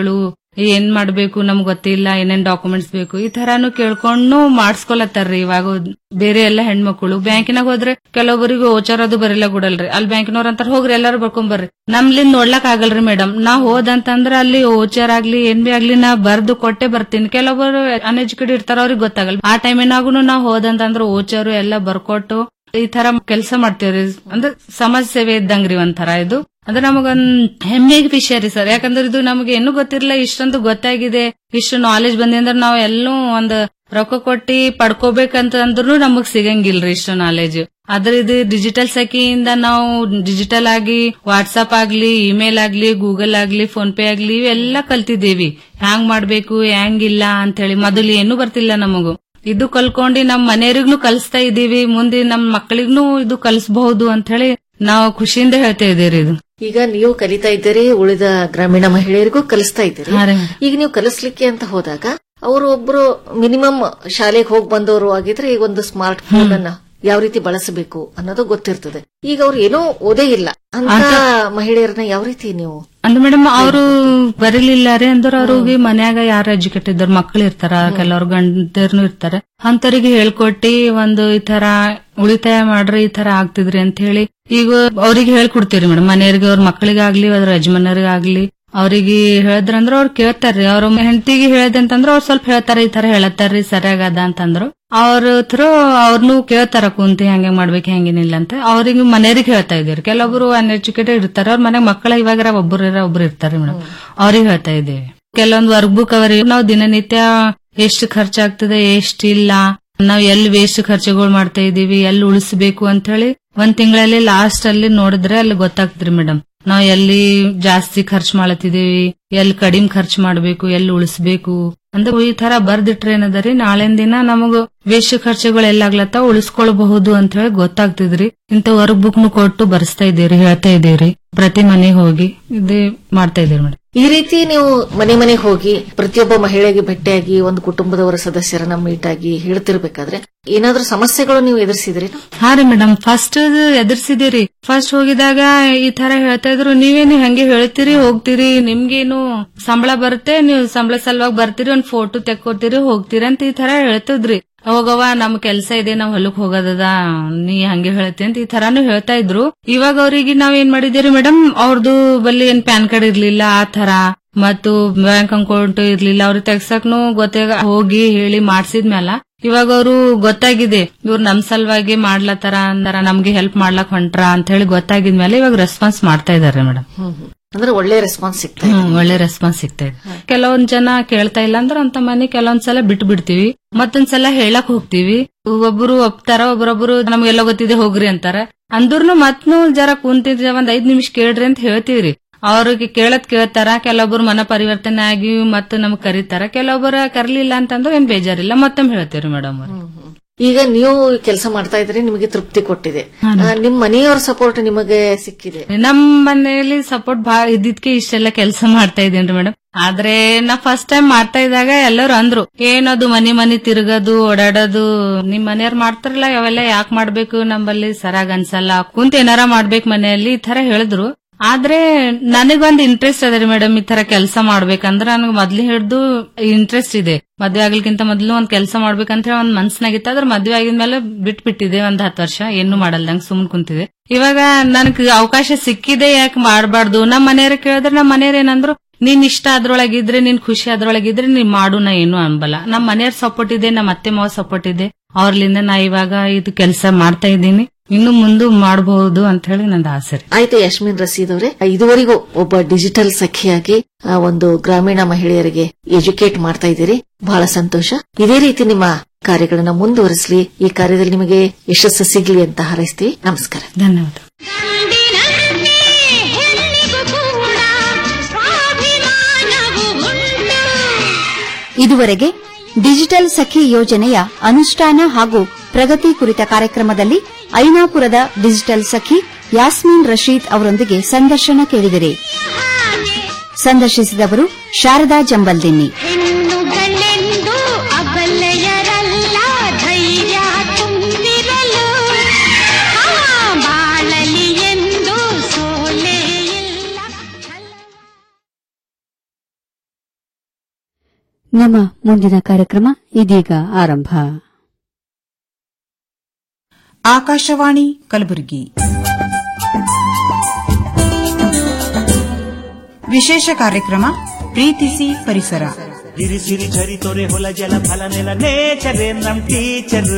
S19: ಏನ್ ಮಾಡ್ಬೇಕು ನಮ್ಗ್ ಗೊತ್ತಿಲ್ಲ ಏನೇನ್ ಡಾಕ್ಯುಮೆಂಟ್ಸ್ ಬೇಕು ಈ ತರಾನು ಕೇಳ್ಕೊಂಡು ಮಾಡ್ಸ್ಕೊಳತ್ತಾರ್ರಿ ಇವಾಗ ಬೇರೆ ಎಲ್ಲ ಹೆಣ್ಮಕ್ಳು ಬ್ಯಾಂಕಿನಾಗ ಹೋದ್ರೆ ಕೆಲವೊಬ್ಬರಿಗೆ ಓಚಾರ್ ಅದು ಬರಿಲ್ಲ ಗುಡಲ್ರಿ ಅಲ್ಲಿ ಬ್ಯಾಂಕಿನವ್ರ ಅಂತಾರ ಹೋಗ್ರಿ ಎಲ್ಲಾರು ಬರ್ಕೊಂಡ್ ಬರ್ರಿ ನಮ್ಲಿಂದ ನೋಡ್ಲಕ್ ಆಗಲ್ರಿ ಮೇಡಮ್ ನಾ ಹೋದಂತಂದ್ರ ಅಲ್ಲಿ ಓಚಾರ್ ಆಗ್ಲಿ ಏನ್ ಬಿ ಆಗ್ಲಿ ನಾ ಬರ್ದು ಕೊಟ್ಟೆ ಬರ್ತೀನಿ ಕೆಲವೊಬ್ಬರು ಅನ್ಎಜುಕೇಟೆಡ್ ಇರ್ತಾರ ಅವ್ರಿಗೆ ಗೊತ್ತಾಗಲ್ಲ ಆ ಟೈಮಿನಾಗೂ ನಾ ಹೋದಂತಂದ್ರ ಓಚಾರು ಎಲ್ಲ ಬರ್ಕೊಟ್ಟು ಈ ತರ ಕೆಲಸ ಮಾಡ್ತೇವ್ರಿ ಅಂದ್ರೆ ಸಮಾಜ ಸೇವೆ ಇದ್ದಂಗ್ರಿ ಒಂಥರ ಇದು ಅಂದ್ರೆ ನಮಗೊಂದ್ ಹೆಮ್ಮೆಗೆ ವಿಷಯ ರೀ ಸರ್ ಯಾಕಂದ್ರೆ ಇದು ನಮಗೆ ಏನು ಗೊತ್ತಿರಲಿಲ್ಲ ಇಷ್ಟೊಂದು ಗೊತ್ತಾಗಿದೆ ಇಷ್ಟು ನಾಲೆಜ್ ಬಂದಿ ಅಂದ್ರೆ ನಾವ್ ಎಲ್ಲೂ ಒಂದ್ ರೊಕ್ಕ ಕೊಟ್ಟಿ ಪಡ್ಕೋಬೇಕಂತ ಅಂದ್ರೂ ನಮಗ್ ಸಿಗಂಗಿಲ್ರಿ ಇಷ್ಟು ನಾಲೆಜ್ ಆದ್ರೆ ಇದು ಡಿಜಿಟಲ್ ಸಖಿಯಿಂದ ನಾವು ಡಿಜಿಟಲ್ ಆಗಿ ವಾಟ್ಸ್ಆಪ್ ಆಗ್ಲಿ ಇಮೇಲ್ ಆಗ್ಲಿ ಗೂಗಲ್ ಆಗ್ಲಿ ಫೋನ್ ಪೇ ಆಗ್ಲಿ ಇವೆಲ್ಲ ಕಲ್ತಿದ್ದೀವಿ ಹ್ಯಾಂಗ್ ಮಾಡ್ಬೇಕು ಹ್ಯಾಂಗಿಲ್ಲ ಅಂತ ಹೇಳಿ ಮೊದಲು ಏನು ಬರ್ತಿಲ್ಲ ನಮಗೂ ಇದು ಕಲ್ಕೊಂಡು ನಮ್ ಮನೆಯವ್ರಿಗೂ ಕಲಿಸ್ತಾ ಇದೀವಿ ಮುಂದೆ ನಮ್ ಮಕ್ಕಳಿಗೂ ಇದು ಕಲಿಸಬಹುದು ಅಂತ ಹೇಳಿ ನಾವು ಖುಷಿಯಿಂದ ಹೇಳ್ತಾ ಇದೀವಿ ಇದು
S18: ಈಗ ನೀವು ಕಲಿತಾ ಇದ್ದೀರಿ ಉಳಿದ ಗ್ರಾಮೀಣ ಮಹಿಳೆಯರಿಗೂ ಕಲಿಸ್ತಾ ಇದ್ದೀರಿ
S19: ಹಾ ರೀ.
S18: ಈಗ ನೀವು ಕಲಿಸ್ಲಿಕ್ಕೆ ಅಂತ ಹೋದಾಗ ಅವರು ಒಬ್ರು ಮಿನಿಮಮ್ ಶಾಲೆಗೆ ಹೋಗಿ ಬಂದವರು ಆಗಿದ್ರೆ ಈಗ ಒಂದು ಸ್ಮಾರ್ಟ್ ಫೋನ್ ಅನ್ನ ಯಾವ ರೀತಿ ಬಳಸಬೇಕು ಅನ್ನೋದು ಗೊತ್ತಿರ್ತದೆ ಈಗ ಅವ್ರು ಏನೋ ಓದೇ ಇಲ್ಲ ಅಂತ ಮಹಿಳೆಯರನ್ನ ಯಾವ ರೀತಿ ನೀವು
S19: ಅಂದ್ರೆ ಮೇಡಮ್ ಅವರು ಬರಲಿಲ್ಲ ರೀ ಅಂದ್ರೆ ಅವ್ರಿಗೆ ಮನ್ಯಾಗ ಯಾರು ಎಜುಕೇಟ್ ಇದ್ದಾರ ಮಕ್ಳು ಇರ್ತಾರ ಕೆಲವ್ರು ಗಂಡರ್ನು ಇರ್ತಾರೆ ಅಂತವ್ರಿಗೆ ಹೇಳ್ಕೊಟ್ಟಿ ಒಂದು ಈ ತರ ಉಳಿತಾಯ ಮಾಡ್ರಿ ಈ ತರ ಆಗ್ತಿದ್ರಿ ಅಂತ ಹೇಳಿ ಈಗ ಅವ್ರಿಗೆ ಹೇಳ್ಕೊಡ್ತೀರಿ ಮೇಡಮ್ ಮನೆಯವ್ರಿಗೆ ಅವ್ರ ಮಕ್ಕಳಿಗಾಗ್ಲಿ ಅದ್ರ ಯಜಮಾನರಿಗಾಗ್ಲಿ ಅವ್ರಿಗೆ ಹೇಳಿದ್ರಂದ್ರ ಅವ್ರು ಕೇಳ್ತಾರ್ರಿ ಅವ್ರ ಹೆಂಡತಿಗೆ ಹೇಳ್ದಂತಂದ್ರ ಅವ್ರು ಸ್ವಲ್ಪ ಹೇಳ್ತಾರ ಈ ತರ ಹೇಳತ್ತಾರ್ರಿ ಸರಿಯಾಗದ ಅಂತಂದ್ರು ಅವ್ರ ಥ್ರೂ ಅವ್ರನ್ನು ಕೇಳ್ತಾರ ಕುಂತಿ ಹೆಂಗೆ ಮಾಡ್ಬೇಕು ಹೆಂಗೇನಿಲ್ಲ ಅಂತ ಅವ್ರಿಗೆ ಮನೆಯವ್ರಿಗೆ ಹೇಳ್ತಾ ಇದೀವಿ ಕೆಲವೊಬ್ರು ಅನ್ಎಜುಕೇಟೆಡ್ ಇರ್ತಾರ ಅವ್ರ ಮನೆಗ್ ಮಕ್ಕಳ ಇವಾಗ ಒಬ್ಬರು ಒಬ್ರು ಇರ್ತಾರೆ ಮೇಡಮ್ ಅವ್ರಿಗೆ ಹೇಳ್ತಾ ಇದ್ದೇವೆ ಕೆಲವೊಂದು ವರ್ಕ್ ಬುಕ್ ಅವರಿ ನಾವು ದಿನನಿತ್ಯ ಎಷ್ಟು ಖರ್ಚಾಗ್ತದೆ ಎಷ್ಟಿಲ್ಲ ನಾವ್ ಎಲ್ಲಿ ವೇಸ್ಟ್ ಖರ್ಚುಗಳು ಮಾಡ್ತಾ ಇದೀವಿ ಎಲ್ಲಿ ಉಳಿಸ್ಬೇಕು ಅಂತ ಹೇಳಿ ಒಂದ್ ತಿಂಗಳಲ್ಲಿ ಲಾಸ್ಟ್ ಅಲ್ಲಿ ನೋಡಿದ್ರೆ ಅಲ್ಲಿ ಗೊತ್ತಾಗ್ತದ್ರಿ ಮೇಡಮ್ ನಾವ್ ಎಲ್ಲಿ ಜಾಸ್ತಿ ಖರ್ಚು ಮಾಡತ್ತಿದೀವಿ ಎಲ್ಲಿ ಕಡಿಮೆ ಖರ್ಚು ಮಾಡ್ಬೇಕು ಎಲ್ಲಿ ಉಳಿಸ್ಬೇಕು ಅಂದ್ರೆ ಈ ತರ ಬರ್ದಿಟ್ರೆ ಏನದರಿ ನಾಳಿನ ದಿನ ನಮಗ ವೇಸ್ಟ್ ಖರ್ಚುಗಳು ಎಲ್ಲಾಗ್ಲತ್ತ ಉಳಿಸ್ಕೊಳ್ಬಹುದು ಅಂತ ಹೇಳಿ ಗೊತ್ತಾಗ್ತಿದ್ರಿ ಇಂತ ವರ್ಕ್ ಬುಕ್ ನು ಕೊಟ್ಟು ಬರ್ಸ್ತಾ ಇದೀವ್ರಿ ಹೇಳ್ತಾ ಇದೀವ್ರಿ ಪ್ರತಿ ಮನೆಗೆ ಹೋಗಿ ಇದೇ ಮಾಡ್ತಾ ಇದೀವಿ ಮೇಡಮ್
S18: ಈ ರೀತಿ ನೀವು ಮನೆ ಮನೆಗೆ ಹೋಗಿ ಪ್ರತಿಯೊಬ್ಬ ಮಹಿಳೆಗೆ ಭೇಟಿಯಾಗಿ ಒಂದು ಕುಟುಂಬದವರ ಸದಸ್ಯರನ್ನ ಮೀಟ್ ಆಗಿ ಹೇಳ್ತಿರ್ಬೇಕಾದ್ರೆ ಏನಾದ್ರೂ ಸಮಸ್ಯೆಗಳು ನೀವು ಎದುರಿಸಿದ್ರಿ
S19: ಹಾ ರೀ ಮೇಡಮ್ ಫಸ್ಟ್ ಎದುರ್ಸಿದಿರಿ ಫಸ್ಟ್ ಹೋಗಿದಾಗ ಈ ತರ ಹೇಳ್ತಾ ಇದ್ರು ನೀವೇನು ಹಂಗೆ ಹೇಳ್ತೀರಿ ಹೋಗ್ತೀರಿ ನಿಮ್ಗೇನು ಸಂಬಳ ಬರುತ್ತೆ ನೀವು ಸಂಬಳ ಸಲುವಾಗಿ ಬರ್ತೀರಿ ಒಂದ್ ಫೋಟೋ ತೆಕ್ಕೋತೀರಿ ಹೋಗ್ತೀರಿ ಅಂತ ಈ ತರ ಹೇಳ್ತಿದ್ರಿ ಹೋಗವ ನಮ್ ಕೆಲ್ಸ ಇದೆ ನಾವ್ ಹೊಲಕ್ ಹೋಗೋದದ ನೀ ಹಂಗೆ ಹೇಳ್ತಿ ಅಂತ ಈ ತರಾನು ಹೇಳ್ತಾ ಇದ್ರು ಇವಾಗ ಅವ್ರಿಗೆ ನಾವ್ ಏನ್ ಮಾಡಿದಿರಿ ಮೇಡಮ್ ಅವ್ರದ್ದು ಬಲ್ಲಿ ಏನ್ ಪ್ಯಾನ್ ಕಾರ್ಡ್ ಇರ್ಲಿಲ್ಲ ಆ ತರ ಮತ್ತು ಬ್ಯಾಂಕ್ ಅಕೌಂಟ್ ಇರ್ಲಿಲ್ಲ ಅವ್ರಿಗೆ ತೆಗ್ಸಕ್ನು ಗೊತ್ತಾಗ ಹೋಗಿ ಹೇಳಿ ಮಾಡ್ಸಿದ್ಮೇಲ ಇವಾಗ ಅವರು ಗೊತ್ತಾಗಿದೆ ಇವ್ರು ನಮ್ ಸಲುವಾಗಿ ಮಾಡ್ಲತ್ತಾರ ಅಂದಾರ ನಮ್ಗೆ ಹೆಲ್ಪ್ ಮಾಡ್ಲಕ್ ಹೊಂಟ್ರ ಅಂತ ಹೇಳಿ ಗೊತ್ತಾಗಿದ್ಮೇಲೆ ಇವಾಗ ರೆಸ್ಪಾನ್ಸ್ ಮಾಡ್ತಾ ಇದಾರೆ ಮೇಡಮ್
S18: ಅಂದ್ರೆ ಒಳ್ಳೆ ರೆಸ್ಪಾನ್ಸ್ ಸಿಗ್ತಾ
S19: ಹ್ಮ್ ಒಳ್ಳೆ ರೆಸ್ಪಾನ್ಸ್ ಸಿಗ್ತಾ ಇದೆ ಕೆಲವೊಂದ್ ಜನ ಕೇಳ್ತಾ ಇಲ್ಲ ಅಂದ್ರೆ ಅಂತ ಮನೆ ಕೆಲವೊಂದ್ಸಲ ಬಿಟ್ಟು ಬಿಡ್ತೀವಿ ಮತ್ತೊಂದ್ಸಲ ಹೇಳಕ್ ಹೋಗ್ತೀವಿ ಒಬ್ರು ಒಪ್ತಾರ ಒಬ್ರೊಬ್ರು ನಮ್ಗೆಲ್ಲ ಗೊತ್ತಿದೆ ಹೋಗ್ರಿ ಅಂತಾರ ಅಂದ್ರೂ ಮತ್ನು ಜರ ಕುಂತಿದ್ರೆ ಒಂದ್ ಐದ್ ನಿಮಿಷ ಕೇಳ್ರಿ ಅಂತ ಹೇಳ್ತೀವ್ರಿ ಅವ್ರಿಗೆ ಕೇಳದ್ ಕೇಳ್ತಾರ ಕೆಲವೊಬ್ರು ಮನ ಪರಿವರ್ತನೆ ಆಗಿ ಮತ್ತೆ ನಮ್ಗ್ ಕರೀತಾರ ಕೆಲವೊಬ್ಬರ ಕರ್ಲಿಲ್ಲ ಅಂತಂದ್ರೆ ಏನ್ ಬೇಜಾರಿಲ್ಲ ಮತ್ತೊಮ್ಮೆ ಹೇಳ್ತೀವ್ರಿ ಮೇಡಮ್
S18: ಈಗ ನೀವು ಕೆಲಸ ಮಾಡ್ತಾ ಇದ್ರೆ ನಿಮಗೆ ತೃಪ್ತಿ ಕೊಟ್ಟಿದೆ ಆ, ನಿಮ್ ಮನೆಯವರ ಸಪೋರ್ಟ್ ನಿಮಗೆ ಸಿಕ್ಕಿದೆ
S19: ನಮ್ ಮನೆಯಲ್ಲಿ ಸಪೋರ್ಟ್ ಬಹಳ ಇದ್ದಿದ್ಕೆ ಇಷ್ಟೆಲ್ಲ ಕೆಲಸ ಮಾಡ್ತಾ ಇದ್ದೇನ್ರಿ ಮೇಡಮ್ ಆದ್ರೆ ನಾ ಫಸ್ಟ್ ಟೈಮ್ ಮಾಡ್ತಾ ಇದ್ದಾಗ ಎಲ್ಲರೂ ಅಂದ್ರು ಏನದು ಮನಿ ಮನಿ ತಿರುಗೋದು ಓಡಾಡೋದು ನಿಮ್ ಮನೆಯವ್ರು ಮಾಡ್ತಾರಲ್ಲ ಅವೆಲ್ಲ ಯಾಕೆ ಮಾಡ್ಬೇಕು ನಮ್ಮಲ್ಲಿ ಸರಾಗ್ ಅನ್ಸಲ್ಲ ಕುಂತ ಏನಾರ ಮಾಡ್ಬೇಕು ಮನೆಯಲ್ಲಿ ಈ ತರ ಹೇಳಿದ್ರು ಆದ್ರೆ ನನಗೊಂದ್ ಇಂಟ್ರೆಸ್ಟ್ ಅದ ರೀ ಮೇಡಮ್ ಈ ತರ ಕೆಲಸ ಮಾಡ್ಬೇಕಂದ್ರ ನನಗೆ ಮೊದ್ಲು ಹಿಡ್ದು ಇಂಟ್ರೆಸ್ಟ್ ಇದೆ ಮದ್ವೆ ಆಗ್ಲಿಕ್ಕಿಂತ ಮೊದ್ಲು ಒಂದ್ ಕೆಲಸ ಮಾಡ್ಬೇಕಂತ ಹೇಳಿ ಒಂದ್ ಮನ್ಸ್ನಾಗಿತ್ತು ಅದ್ರ ಮದ್ವೆ ಆಗಿದ್ಮೇಲೆ ಬಿಟ್ ಬಿಟ್ಟಿದೆ ಒಂದ್ ಹತ್ತು ವರ್ಷ ಏನು ಮಾಡಲ್ದಂಗ್ ಸುಮ್ನ್ ಕುಂತಿದೆ ಇವಾಗ ನನಗ್ ಅವಕಾಶ ಸಿಕ್ಕಿದೆ ಯಾಕೆ ಮಾಡಬಾರ್ದು ನಮ್ ಮನೆಯವ್ರ ಕೇಳಿದ್ರೆ ನಮ್ ಮನೆಯವ್ರ ಏನಂದ್ರು ನೀನ್ ಇಷ್ಟ ಅದ್ರೊಳಗಿದ್ರೆ ನೀನ್ ಖುಷಿ ಅದ್ರೊಳಗಿದ್ರೆ ನೀನ್ ಮಾಡು ನಾ ಏನು ಅನ್ಬಲ್ಲ ನಮ್ ಮನೆಯವ್ರ ಸಪೋರ್ಟ್ ಇದೆ ನಮ್ ಅತ್ತೆ ಮಾವ ಸಪೋರ್ಟ್ ಇದೆ ಅವ್ರಲಿಂದ ನಾ ಇವಾಗ ಇದು ಕೆಲಸ ಮಾಡ್ತಾ ಇದ್ದೀನಿ ಇನ್ನು ಮುಂದೆ ಮಾಡಬಹುದು ಅಂತ ಹೇಳಿ ನಂದು ಆಸೆ ರೀ.
S18: ಆಯ್ತು ಯಶ್ಮಿನ್ ರಸೀದ್ ಅವರೇ ಇದುವರೆಗೂ ಒಬ್ಬ ಡಿಜಿಟಲ್ ಸಖಿಯಾಗಿ ಆ, ಒಂದು ಗ್ರಾಮೀಣ ಮಹಿಳೆಯರಿಗೆ ಎಜುಕೇಟ್ ಮಾಡ್ತಾ ಇದ್ದೀರಿ ಬಹಳ ಸಂತೋಷ ಇದೇ ರೀತಿ ನಿಮ್ಮ ಕಾರ್ಯಗಳನ್ನ ಮುಂದುವರಿಸಲಿ ಈ ಕಾರ್ಯದಲ್ಲಿ ನಿಮಗೆ ಯಶಸ್ಸು ಸಿಗ್ಲಿ ಅಂತ ಹಾರೈಸ್ತೀವಿ ನಮಸ್ಕಾರ
S19: ಧನ್ಯವಾದ
S17: ಇದುವರೆಗೆ ಡಿಜಿಟಲ್ ಸಖಿ ಯೋಜನೆಯ ಅನುಷ್ಠಾನ ಹಾಗೂ ಪ್ರಗತಿ ಕುರಿತ ಕಾರ್ಯಕ್ರಮದಲ್ಲಿ ಐನಾಪುರದ ಡಿಜಿಟಲ್ ಸಖಿ ಯಾಸ್ಮಿನ್ ರಶೀದ್ ಅವರೊಂದಿಗೆ ಸಂದರ್ಶನ ಕೇಳಿದಿರಿ ಸಂದರ್ಶಿಸಿದವರು ಶಾರದಾ ಜಂಬಲ್ದಿನ್ನಿ
S3: ನಮ್ಮ ಮುಂದಿನ ಕಾರ್ಯಕ್ರಮ ಇದೀಗ ಆರಂಭ
S20: ಆಕಾಶವಾಣಿ ಕಲಬುರಗಿ ವಿಶೇಷ ಕಾರ್ಯಕ್ರಮ ಪ್ರೀತಿಸಿ ಪರಿಸರ
S21: ಗಿರಿಸಿರಿ ಝರಿ ತೊರೆ ಹೊಲ ಜಲ ಫಲ ನೆಲ ನೇಚರ್ ನಮ್ ಟೀಚರ್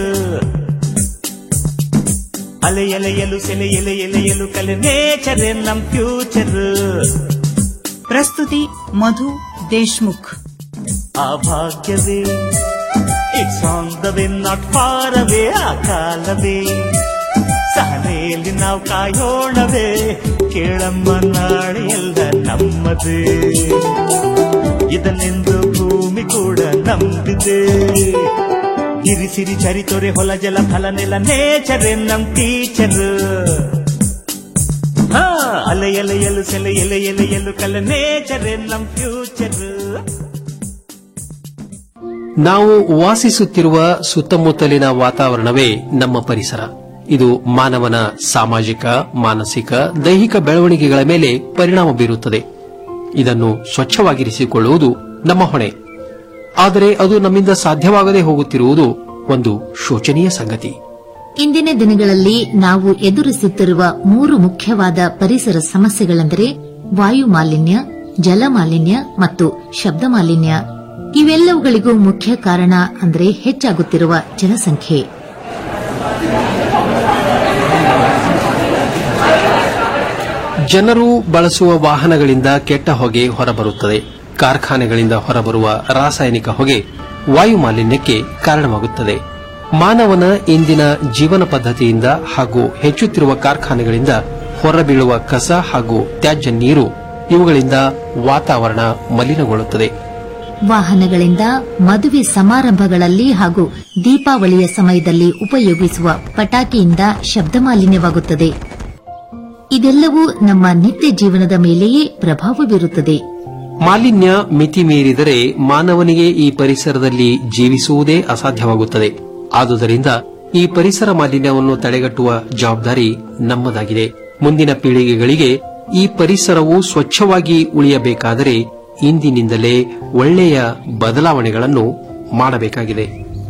S21: ಅಲೆ ಎಲೆಯಲು ಸೆಲೆ ಎಲೆ ಎಲೆಯಲು ಕಲೆ ನೇಚರ್ ನಮ್ ಫ್ಯೂಚರ್
S20: ಪ್ರಸ್ತುತಿ ಮಧು ದೇಶ್ಮುಖ್
S21: ಆ ಭಾಗ್ಯವೇ it's on the way not far away ಆ ಕಾಲವೇ ಸಹನೆಯಲ್ಲಿ ನಾವು ಕಾಯೋಣವೇ ಕೇಳಮ್ಮ ನಾಳೆ ಎಲ್ಲ ನಮ್ಮದೇ ಇದನ್ನೆಂದು ಭೂಮಿ ಕೂಡ ನಂಬಿದೆ ಗಿರಿಸಿರಿ ಚರಿತೊರೆ ಹೊಲ ಜಲ ಫಲ ನೆಲ ನೇಚರ್ ನಮ್ ಟೀಚರ್ ಹಾ ಅಲೆ ಎಲೆಯಲು ಸೆಲೆ ಎಲೆ ಎಲೆಯಲು ಕಲ ನೇಚರ್ ನಮ್ ಫ್ಯೂಚರ್
S14: ನಾವು ವಾಸಿಸುತ್ತಿರುವ ಸುತ್ತಮುತ್ತಲಿನ ವಾತಾವರಣವೇ ನಮ್ಮ ಪರಿಸರ ಇದು ಮಾನವನ ಸಾಮಾಜಿಕ ಮಾನಸಿಕ ದೈಹಿಕ ಬೆಳವಣಿಗೆಗಳ ಮೇಲೆ ಪರಿಣಾಮ ಬೀರುತ್ತದೆ ಇದನ್ನು ಸ್ವಚ್ಛವಾಗಿರಿಸಿಕೊಳ್ಳುವುದು ನಮ್ಮ ಹೊಣೆ ಆದರೆ ಅದು ನಮ್ಮಿಂದ ಸಾಧ್ಯವಾಗದೆ ಹೋಗುತ್ತಿರುವುದು ಒಂದು ಶೋಚನೀಯ ಸಂಗತಿ
S18: ಇಂದಿನ ದಿನಗಳಲ್ಲಿ ನಾವು ಎದುರಿಸುತ್ತಿರುವ ಮೂರು ಮುಖ್ಯವಾದ ಪರಿಸರ ಸಮಸ್ಯೆಗಳೆಂದರೆ ವಾಯು ಮಾಲಿನ್ಯ ಜಲ ಮಾಲಿನ್ಯ ಮತ್ತು ಶಬ್ದ ಮಾಲಿನ್ಯ ಇವೆಲ್ಲವುಗಳಿಗೂ ಮುಖ್ಯ ಕಾರಣ ಅಂದರೆ ಹೆಚ್ಚಾಗುತ್ತಿರುವ ಜನಸಂಖ್ಯೆ
S14: ಜನರು ಬಳಸುವ ವಾಹನಗಳಿಂದ ಕೆಟ್ಟ ಹೊಗೆ ಹೊರಬರುತ್ತದೆ ಕಾರ್ಖಾನೆಗಳಿಂದ ಹೊರಬರುವ ರಾಸಾಯನಿಕ ಹೊಗೆ ವಾಯು ಮಾಲಿನ್ಯಕ್ಕೆ ಕಾರಣವಾಗುತ್ತದೆ ಮಾನವನ ಇಂದಿನ ಜೀವನ ಪದ್ಧತಿಯಿಂದ ಹಾಗೂ ಹೆಚ್ಚುತ್ತಿರುವ ಕಾರ್ಖಾನೆಗಳಿಂದ ಹೊರಬೀಳುವ ಕಸ ಹಾಗೂ ತ್ಯಾಜ್ಯ ನೀರು ಇವುಗಳಿಂದ ವಾತಾವರಣ ಮಲಿನಗೊಳ್ಳುತ್ತದೆ
S18: ವಾಹನಗಳಿಂದ ಮದುವೆ ಸಮಾರಂಭಗಳಲ್ಲಿ ಹಾಗೂ ದೀಪಾವಳಿಯ ಸಮಯದಲ್ಲಿ ಉಪಯೋಗಿಸುವ ಪಟಾಕಿಯಿಂದ ಶಬ್ದ ಮಾಲಿನ್ಯವಾಗುತ್ತದೆ ಇದೆಲ್ಲವೂ ನಮ್ಮ ನಿತ್ಯ ಜೀವನದ ಮೇಲೆಯೇ ಪ್ರಭಾವ ಬೀರುತ್ತದೆ
S14: ಮಾಲಿನ್ಯ ಮಿತಿ ಮೀರಿದರೆ ಮಾನವನಿಗೆ ಈ ಪರಿಸರದಲ್ಲಿ ಜೀವಿಸುವುದೇ ಅಸಾಧ್ಯವಾಗುತ್ತದೆ ಆದುದರಿಂದ ಈ ಪರಿಸರ ಮಾಲಿನ್ಯವನ್ನು ತಡೆಗಟ್ಟುವ ಜವಾಬ್ದಾರಿ ನಮ್ಮದಾಗಿದೆ ಮುಂದಿನ ಪೀಳಿಗೆಗಳಿಗೆ ಈ ಪರಿಸರವು ಸ್ವಚ್ಛವಾಗಿ ಉಳಿಯಬೇಕಾದರೆ ಇಂದಿನಿಂದಲೇ ಒಳ್ಳೆಯ ಬದಲಾವಣೆಗಳನ್ನು ಮಾಡಬೇಕಾಗಿದೆ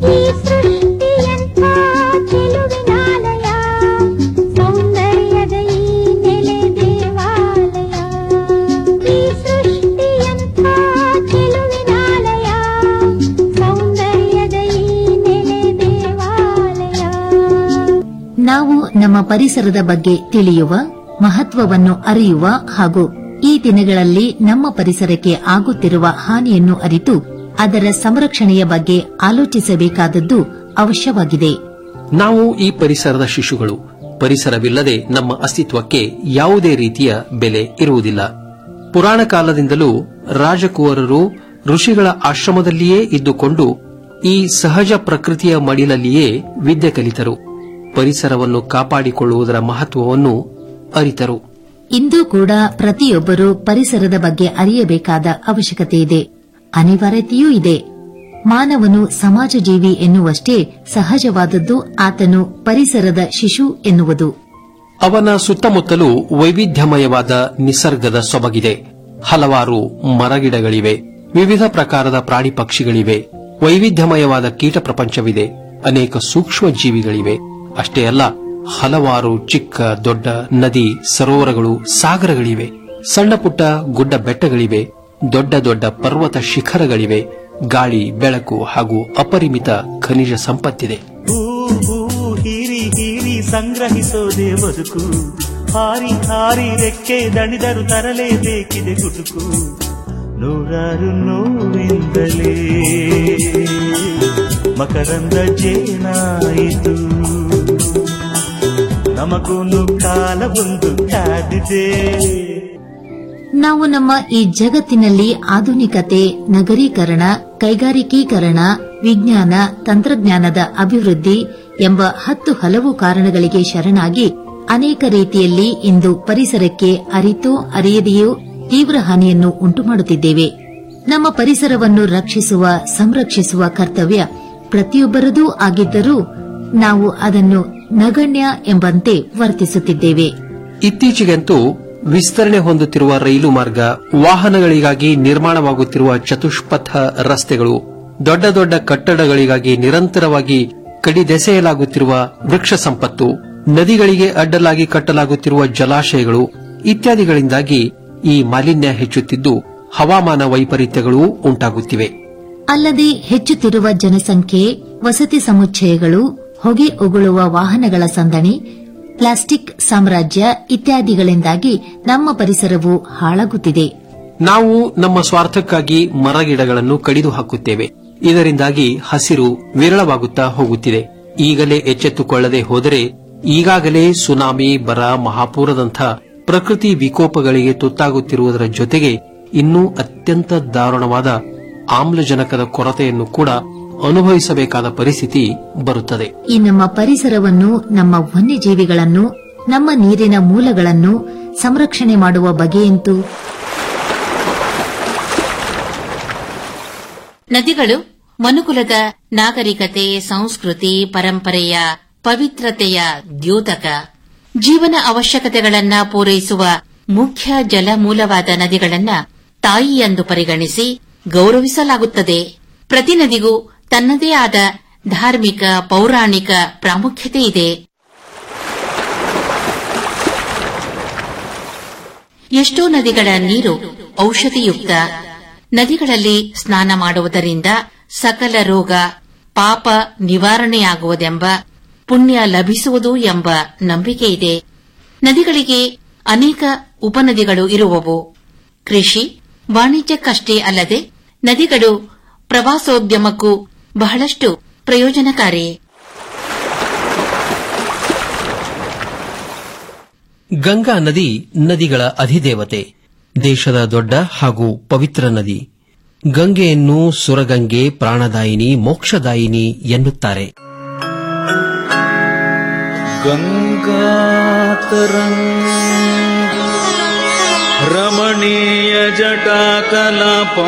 S16: ಸೌಂದರ್ಯದ ಈ ನೆಲೆ ದೇವಾಲಯ ಈ ಸೃಷ್ಟಿಯಂಥ ಚೆಲುವಿನಾಲಯ ಸೌಂದರ್ಯದ ಈ ನೆಲೆ ದೇವಾಲಯ
S18: ನಾವು ನಮ್ಮ ಪರಿಸರದ ಬಗ್ಗೆ ತಿಳಿಯುವ ಮಹತ್ವವನ್ನು ಅರಿಯುವ ಹಾಗೂ ಈ ದಿನಗಳಲ್ಲಿ ನಮ್ಮ ಪರಿಸರಕ್ಕೆ ಆಗುತ್ತಿರುವ ಹಾನಿಯನ್ನು ಅರಿತು ಅದರ ಸಂರಕ್ಷಣೆಯ ಬಗ್ಗೆ ಆಲೋಚಿಸಬೇಕಾದದ್ದು ಅವಶ್ಯವಾಗಿದೆ
S14: ನಾವು ಈ ಪರಿಸರದ ಶಿಶುಗಳು ಪರಿಸರವಿಲ್ಲದೆ ನಮ್ಮ ಅಸ್ತಿತ್ವಕ್ಕೆ ಯಾವುದೇ ರೀತಿಯ ಬೆಲೆ ಇರುವುದಿಲ್ಲ ಪುರಾಣ ಕಾಲದಿಂದಲೂ ರಾಜಕುವರರು ಋಷಿಗಳ ಆಶ್ರಮದಲ್ಲಿಯೇ ಇದ್ದುಕೊಂಡು ಈ ಸಹಜ ಪ್ರಕೃತಿಯ ಮಡಿಲಲ್ಲಿಯೇ ವಿದ್ಯೆ ಕಲಿತರು ಪರಿಸರವನ್ನು ಕಾಪಾಡಿಕೊಳ್ಳುವುದರ ಮಹತ್ವವನ್ನು ಅರಿತರು
S18: ಇಂದು ಕೂಡ ಪ್ರತಿಯೊಬ್ಬರೂ ಪರಿಸರದ ಬಗ್ಗೆ ಅರಿಯಬೇಕಾದ ಅವಶ್ಯಕತೆ ಇದೆ ಅನಿವಾರ್ಯತೆಯೂ ಇದೆ ಮಾನವನು ಸಮಾಜ ಜೀವಿ ಎನ್ನುವಷ್ಟೇ ಸಹಜವಾದದ್ದು ಆತನು ಪರಿಸರದ ಶಿಶು ಎನ್ನುವುದು
S14: ಅವನ ಸುತ್ತಮುತ್ತಲೂ ವೈವಿಧ್ಯಮಯವಾದ ನಿಸರ್ಗದ ಸೊಬಗಿದೆ ಹಲವಾರು ಮರಗಿಡಗಳಿವೆ ವಿವಿಧ ಪ್ರಕಾರದ ಪ್ರಾಣಿ ಪಕ್ಷಿಗಳಿವೆ ವೈವಿಧ್ಯಮಯವಾದ ಕೀಟ ಪ್ರಪಂಚವಿದೆ ಅನೇಕ ಸೂಕ್ಷ್ಮ ಜೀವಿಗಳಿವೆ ಅಷ್ಟೇ ಅಲ್ಲ ಹಲವಾರು ಚಿಕ್ಕ ದೊಡ್ಡ ನದಿ ಸರೋವರಗಳು ಸಾಗರಗಳಿವೆ ಸಣ್ಣ ಪುಟ್ಟ ಗುಡ್ಡ ಬೆಟ್ಟಗಳಿವೆ ದೊಡ್ಡ ದೊಡ್ಡ ಪರ್ವತ ಶಿಖರಗಳಿವೆ ಗಾಳಿ ಬೆಳಕು ಹಾಗೂ ಅಪರಿಮಿತ ಖನಿಜ ಸಂಪತ್ತಿದೆ
S21: ಹೂ ಹೂ ಹೀರಿ ಹೀರಿ ಸಂಗ್ರಹಿಸೋದೇ ಬದುಕು ಹಾರಿ ಹಾರಿ ರೆಕ್ಕೆ ದಣಿದರು ತರಲೇಬೇಕಿದೆ ಗುಟುಕು ನೂರಾರು ನೋವಿಂದಲೇ ಮಕರಂದ ಜೇನಾಯಿತು ನಮಗೂನು ಕಾಲ ಒಂದು ಕಾದಿದೆ
S18: ನಾವು ನಮ್ಮ ಈ ಜಗತ್ತಿನಲ್ಲಿ ಆಧುನಿಕತೆ ನಗರೀಕರಣ ಕೈಗಾರಿಕೀಕರಣ ವಿಜ್ಞಾನ ತಂತ್ರಜ್ಞಾನದ ಅಭಿವೃದ್ಧಿ ಎಂಬ ಹತ್ತು ಹಲವು ಕಾರಣಗಳಿಗೆ ಶರಣಾಗಿ ಅನೇಕ ರೀತಿಯಲ್ಲಿ ಇಂದು ಪರಿಸರಕ್ಕೆ ಅರಿತೋ ಅರಿಯದೆಯೋ ತೀವ್ರ ಹಾನಿಯನ್ನು ಉಂಟುಮಾಡುತ್ತಿದ್ದೇವೆ ನಮ್ಮ ಪರಿಸರವನ್ನು ರಕ್ಷಿಸುವ ಸಂರಕ್ಷಿಸುವ ಕರ್ತವ್ಯ ಪ್ರತಿಯೊಬ್ಬರದೂ ಆಗಿದ್ದರೂ ನಾವು ಅದನ್ನು ನಗಣ್ಯ ಎಂಬಂತೆ ವರ್ತಿಸುತ್ತಿದ್ದೇವೆ
S14: ಇತ್ತೀಚೆಗಂತೂ ವಿಸ್ತರಣೆ ಹೊಂದುತ್ತಿರುವ ರೈಲು ಮಾರ್ಗ ವಾಹನಗಳಿಗಾಗಿ ನಿರ್ಮಾಣವಾಗುತ್ತಿರುವ ಚತುಷ್ಪಥ ರಸ್ತೆಗಳು ದೊಡ್ಡ ದೊಡ್ಡ ಕಟ್ಟಡಗಳಿಗಾಗಿ ನಿರಂತರವಾಗಿ ಕಡಿದೆಸೆಯಲಾಗುತ್ತಿರುವ ವೃಕ್ಷ ಸಂಪತ್ತು ನದಿಗಳಿಗೆ ಅಡ್ಡಲಾಗಿ ಕಟ್ಟಲಾಗುತ್ತಿರುವ ಜಲಾಶಯಗಳು ಇತ್ಯಾದಿಗಳಿಂದಾಗಿ ಈ ಮಾಲಿನ್ಯ ಹೆಚ್ಚುತ್ತಿದ್ದು ಹವಾಮಾನ ವೈಪರೀತ್ಯಗಳೂ ಉಂಟಾಗುತ್ತಿವೆ
S2: ಅಲ್ಲದೆ ಹೆಚ್ಚುತ್ತಿರುವ ಜನಸಂಖ್ಯೆ ವಸತಿ ಸಮುಚ್ಚಯಗಳು ಹೊಗೆ ಉಗುಳುವ ವಾಹನಗಳ ಸಂದಣಿ ಪ್ಲಾಸ್ಟಿಕ್ ಸಾಮ್ರಾಜ್ಯ ಇತ್ಯಾದಿಗಳಿಂದಾಗಿ ನಮ್ಮ ಪರಿಸರವು ಹಾಳಾಗುತ್ತಿದೆ
S14: ನಾವು ನಮ್ಮ ಸ್ವಾರ್ಥಕ್ಕಾಗಿ ಮರಗಿಡಗಳನ್ನು ಕಡಿದು ಹಾಕುತ್ತೇವೆ ಇದರಿಂದಾಗಿ ಹಸಿರು ವಿರಳವಾಗುತ್ತಾ ಹೋಗುತ್ತಿದೆ ಈಗಲೇ ಎಚ್ಚೆತ್ತುಕೊಳ್ಳದೆ ಹೋದರೆ ಈಗಾಗಲೇ ಸುನಾಮಿ ಬರ ಮಹಾಪೂರದಂಥ ಪ್ರಕೃತಿ ವಿಕೋಪಗಳಿಗೆ ತುತ್ತಾಗುತ್ತಿರುವುದರ ಜೊತೆಗೆ ಇನ್ನೂ ಅತ್ಯಂತ ದಾರುಣವಾದ ಆಮ್ಲಜನಕದ ಕೊರತೆಯನ್ನು ಕೂಡ ಅನುಭವಿಸಬೇಕಾದ ಪರಿಸ್ಥಿತಿ ಬರುತ್ತದೆ
S2: ಈ ನಮ್ಮ ಪರಿಸರವನ್ನು ನಮ್ಮ ವನ್ಯಜೀವಿಗಳನ್ನು ನಮ್ಮ ನೀರಿನ ಮೂಲಗಳನ್ನು ಸಂರಕ್ಷಣೆ ಮಾಡುವ ಬಗೆಯಂತೂ
S9: ನದಿಗಳು ಮನುಕುಲದ ನಾಗರಿಕತೆ ಸಂಸ್ಕೃತಿ ಪರಂಪರೆಯ ಪವಿತ್ರತೆಯ ದ್ಯೋತಕ ಜೀವನ ಅವಶ್ಯಕತೆಗಳನ್ನ ಪೂರೈಸುವ ಮುಖ್ಯ ಜಲಮೂಲವಾದ ನದಿಗಳನ್ನ ತಾಯಿ ಎಂದು ಪರಿಗಣಿಸಿ ಗೌರವಿಸಲಾಗುತ್ತದೆ ಪ್ರತಿ ನದಿಗೂ ತನ್ನದೇ ಆದ ಧಾರ್ಮಿಕ ಪೌರಾಣಿಕ ಪ್ರಾಮುಖ್ಯತೆ ಇದೆ ಎಷ್ಟೋ ನದಿಗಳ ನೀರು ಔಷಧಿಯುಕ್ತ ನದಿಗಳಲ್ಲಿ ಸ್ನಾನ ಮಾಡುವುದರಿಂದ ಸಕಲ ರೋಗ ಪಾಪ ನಿವಾರಣೆಯಾಗುವುದೆಂಬ ಪುಣ್ಯ ಲಭಿಸುವುದು ಎಂಬ ನಂಬಿಕೆ ಇದೆ ನದಿಗಳಿಗೆ ಅನೇಕ ಉಪನದಿಗಳು ಇರುವವು ಕೃಷಿ ವಾಣಿಜ್ಯಕ್ಕಷ್ಟೇ ಅಲ್ಲದೆ ನದಿಗಳು ಪ್ರವಾಸೋದ್ಯಮಕ್ಕೂ ಬಹಳಷ್ಟು ಪ್ರಯೋಜನಕಾರಿ
S14: ಗಂಗಾ ನದಿ ನದಿಗಳ ಅಧಿದೇವತೆ ದೇಶದ ದೊಡ್ಡ ಹಾಗೂ ಪವಿತ್ರ ನದಿ ಗಂಗೆಯನ್ನು ಸುರಗಂಗೆ ಪ್ರಾಣದಾಯಿನಿ ಮೋಕ್ಷದಾಯಿನಿ ಎನ್ನುತ್ತಾರೆ
S22: गङ्गातरङ्ग रमणीय जटाकलापो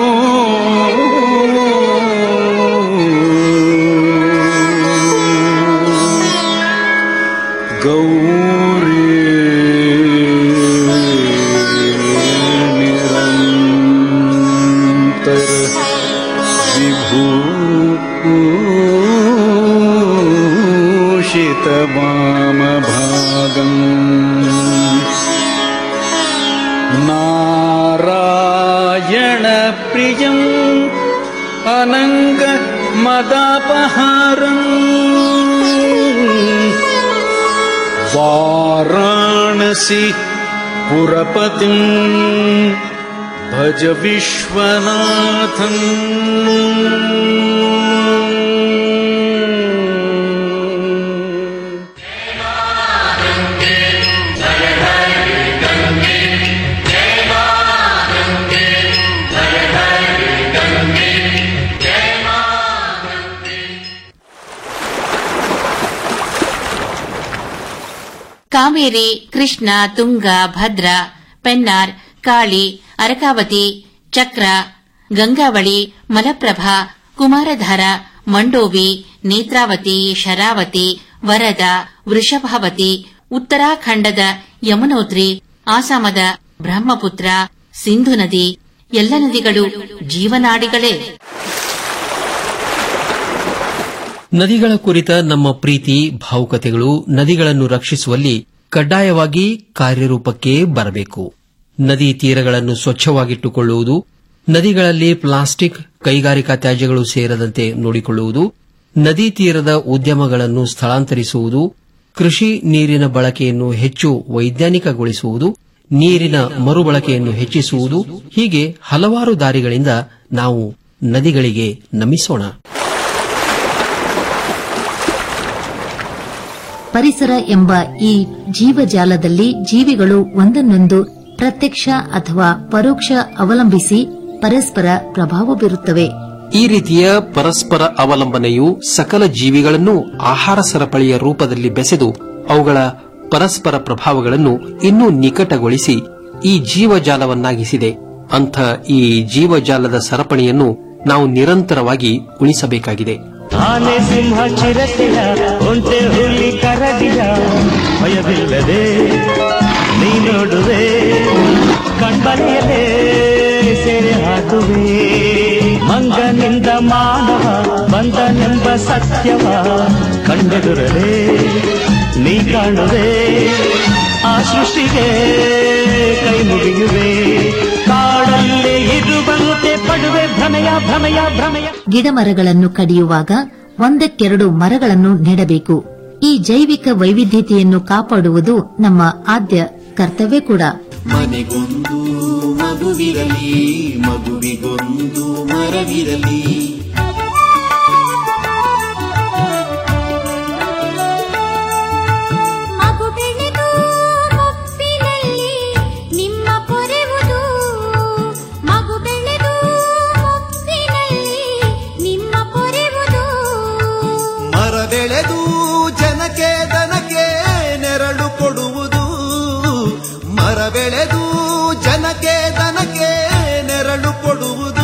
S22: गौरी निरन्तर विभूषितवामभागम् नारायणप्रियम् अनङ्ग मदापहारम् वाराणसी पुरपतिम् भज विश्वनाथम्
S9: ಕಾವೇರಿ ಕೃಷ್ಣ ತುಂಗ ಭದ್ರ ಪೆನ್ನಾರ್ ಕಾಳಿ ಅರಕಾವತಿ ಚಕ್ರ ಗಂಗಾವಳಿ ಮಲಪ್ರಭಾ ಕುಮಾರಧಾರ ಮಂಡೋವಿ ನೇತ್ರಾವತಿ ಶರಾವತಿ ವರದ ವೃಷಭಾವತಿ ಉತ್ತರಾಖಂಡದ ಯಮುನೋತ್ರಿ ಆಸಾಮದ ಬ್ರಹ್ಮಪುತ್ರ ಸಿಂಧು ನದಿ ಎಲ್ಲ ನದಿಗಳು ಜೀವನಾಡಿಗಳೇ
S14: ನದಿಗಳ ಕುರಿತ ನಮ್ಮ ಪ್ರೀತಿ ಭಾವುಕತೆಗಳು ನದಿಗಳನ್ನು ರಕ್ಷಿಸುವಲ್ಲಿ ಕಡ್ಡಾಯವಾಗಿ ಕಾರ್ಯರೂಪಕ್ಕೆ ಬರಬೇಕು ನದಿ ತೀರಗಳನ್ನು ಸ್ವಚ್ಛವಾಗಿಟ್ಟುಕೊಳ್ಳುವುದು ನದಿಗಳಲ್ಲಿ ಪ್ಲಾಸ್ಟಿಕ್ ಕೈಗಾರಿಕಾ ತ್ಯಾಜ್ಯಗಳು ಸೇರದಂತೆ ನೋಡಿಕೊಳ್ಳುವುದು ನದಿ ತೀರದ ಉದ್ಯಮಗಳನ್ನು ಸ್ಥಳಾಂತರಿಸುವುದು ಕೃಷಿ ನೀರಿನ ಬಳಕೆಯನ್ನು ಹೆಚ್ಚು ವೈಜ್ಞಾನಿಕಗೊಳಿಸುವುದು ನೀರಿನ ಮರುಬಳಕೆಯನ್ನು ಹೆಚ್ಚಿಸುವುದು ಹೀಗೆ ಹಲವಾರು ದಾರಿಗಳಿಂದ ನಾವು ನದಿಗಳಿಗೆ ನಮಿಸೋಣ
S2: ಪರಿಸರ ಎಂಬ ಈ ಜೀವಜಾಲದಲ್ಲಿ ಜೀವಿಗಳು ಒಂದನ್ನೊಂದು ಪ್ರತ್ಯಕ್ಷ ಅಥವಾ ಪರೋಕ್ಷ ಅವಲಂಬಿಸಿ ಪರಸ್ಪರ ಪ್ರಭಾವ ಬೀರುತ್ತವೆ
S14: ಈ ರೀತಿಯ ಪರಸ್ಪರ ಅವಲಂಬನೆಯು ಸಕಲ ಜೀವಿಗಳನ್ನು ಆಹಾರ ಸರಪಳಿಯ ರೂಪದಲ್ಲಿ ಬೆಸೆದು ಅವುಗಳ ಪರಸ್ಪರ ಪ್ರಭಾವಗಳನ್ನು ಇನ್ನೂ ನಿಕಟಗೊಳಿಸಿ ಈ ಜೀವಜಾಲವನ್ನಾಗಿಸಿದೆ ಅಂಥ ಈ ಜೀವಜಾಲದ ಸರಪಣಿಯನ್ನು ನಾವು ನಿರಂತರವಾಗಿ ಉಳಿಸಬೇಕಾಗಿದೆ
S21: ಆನೆ ಸಿಂಹ ಚಿರತೆಯ ಒಂಟೆ ಹುಲಿ ಕರಡಿಯ ಭಯವಿಲ್ಲದೆ ನೀ ಮೈ ನೋಡುವೆ ಕಣ್ಬಲೆಯಲೇ ಸೆರೆ ಹಾಕುವೆ ಮಂಗನಿಂದ ಮಾನವ ಬಂದನೆಂಬ ಸತ್ಯವ ಕಂಡೆದುರಲೇ ನೀ ಕಾಣುವೆ ಆ ಸೃಷ್ಟಿಗೆ ಕೈ ಮುಗಿಯುವೆ ಕಾಡಲ್ಲೇ ಇರುವಂತೆ ಪಡುವೆ ಭ್ರಮೆಯ ಭ್ರಮೆಯ ಭ್ರಮೆಯ
S2: ಗಿಡಮರಗಳನ್ನು ಕಡಿಯುವಾಗ ಒಂದಕ್ಕೆರಡು ಮರಗಳನ್ನು ನೆಡಬೇಕು ಈ ಜೈವಿಕ ವೈವಿಧ್ಯತೆಯನ್ನು ಕಾಪಾಡುವುದು ನಮ್ಮ ಆದ್ಯ ಕರ್ತವ್ಯ ಕೂಡ
S1: ಮನೆಗೊಂದು ಮಗುವಿರಲಿ ಮಗುವಿಗೊಂದು ಮರವಿರಲಿ
S16: ಮಗು ಬೆಳೆದು ಮುಪ್ಪಿನಲ್ಲಿ ನಿಮ್ಮ ಪೊರೆವುದು ಮಗು ಬೆಳೆದು ಮುಪ್ಪಿನಲ್ಲಿ ನಿಮ್ಮ ಪೊರೆವುದು
S1: ಮರ ಬೆಳೆದು ಜನಕ್ಕೆ ದನಕ್ಕೆ ನೆರಳು ಕೊಡುವುದು ಮರ ಬೆಳೆದು ಜನಕ್ಕೆ ದನಕ್ಕೆ ನೆರಳು ಕೊಡುವುದು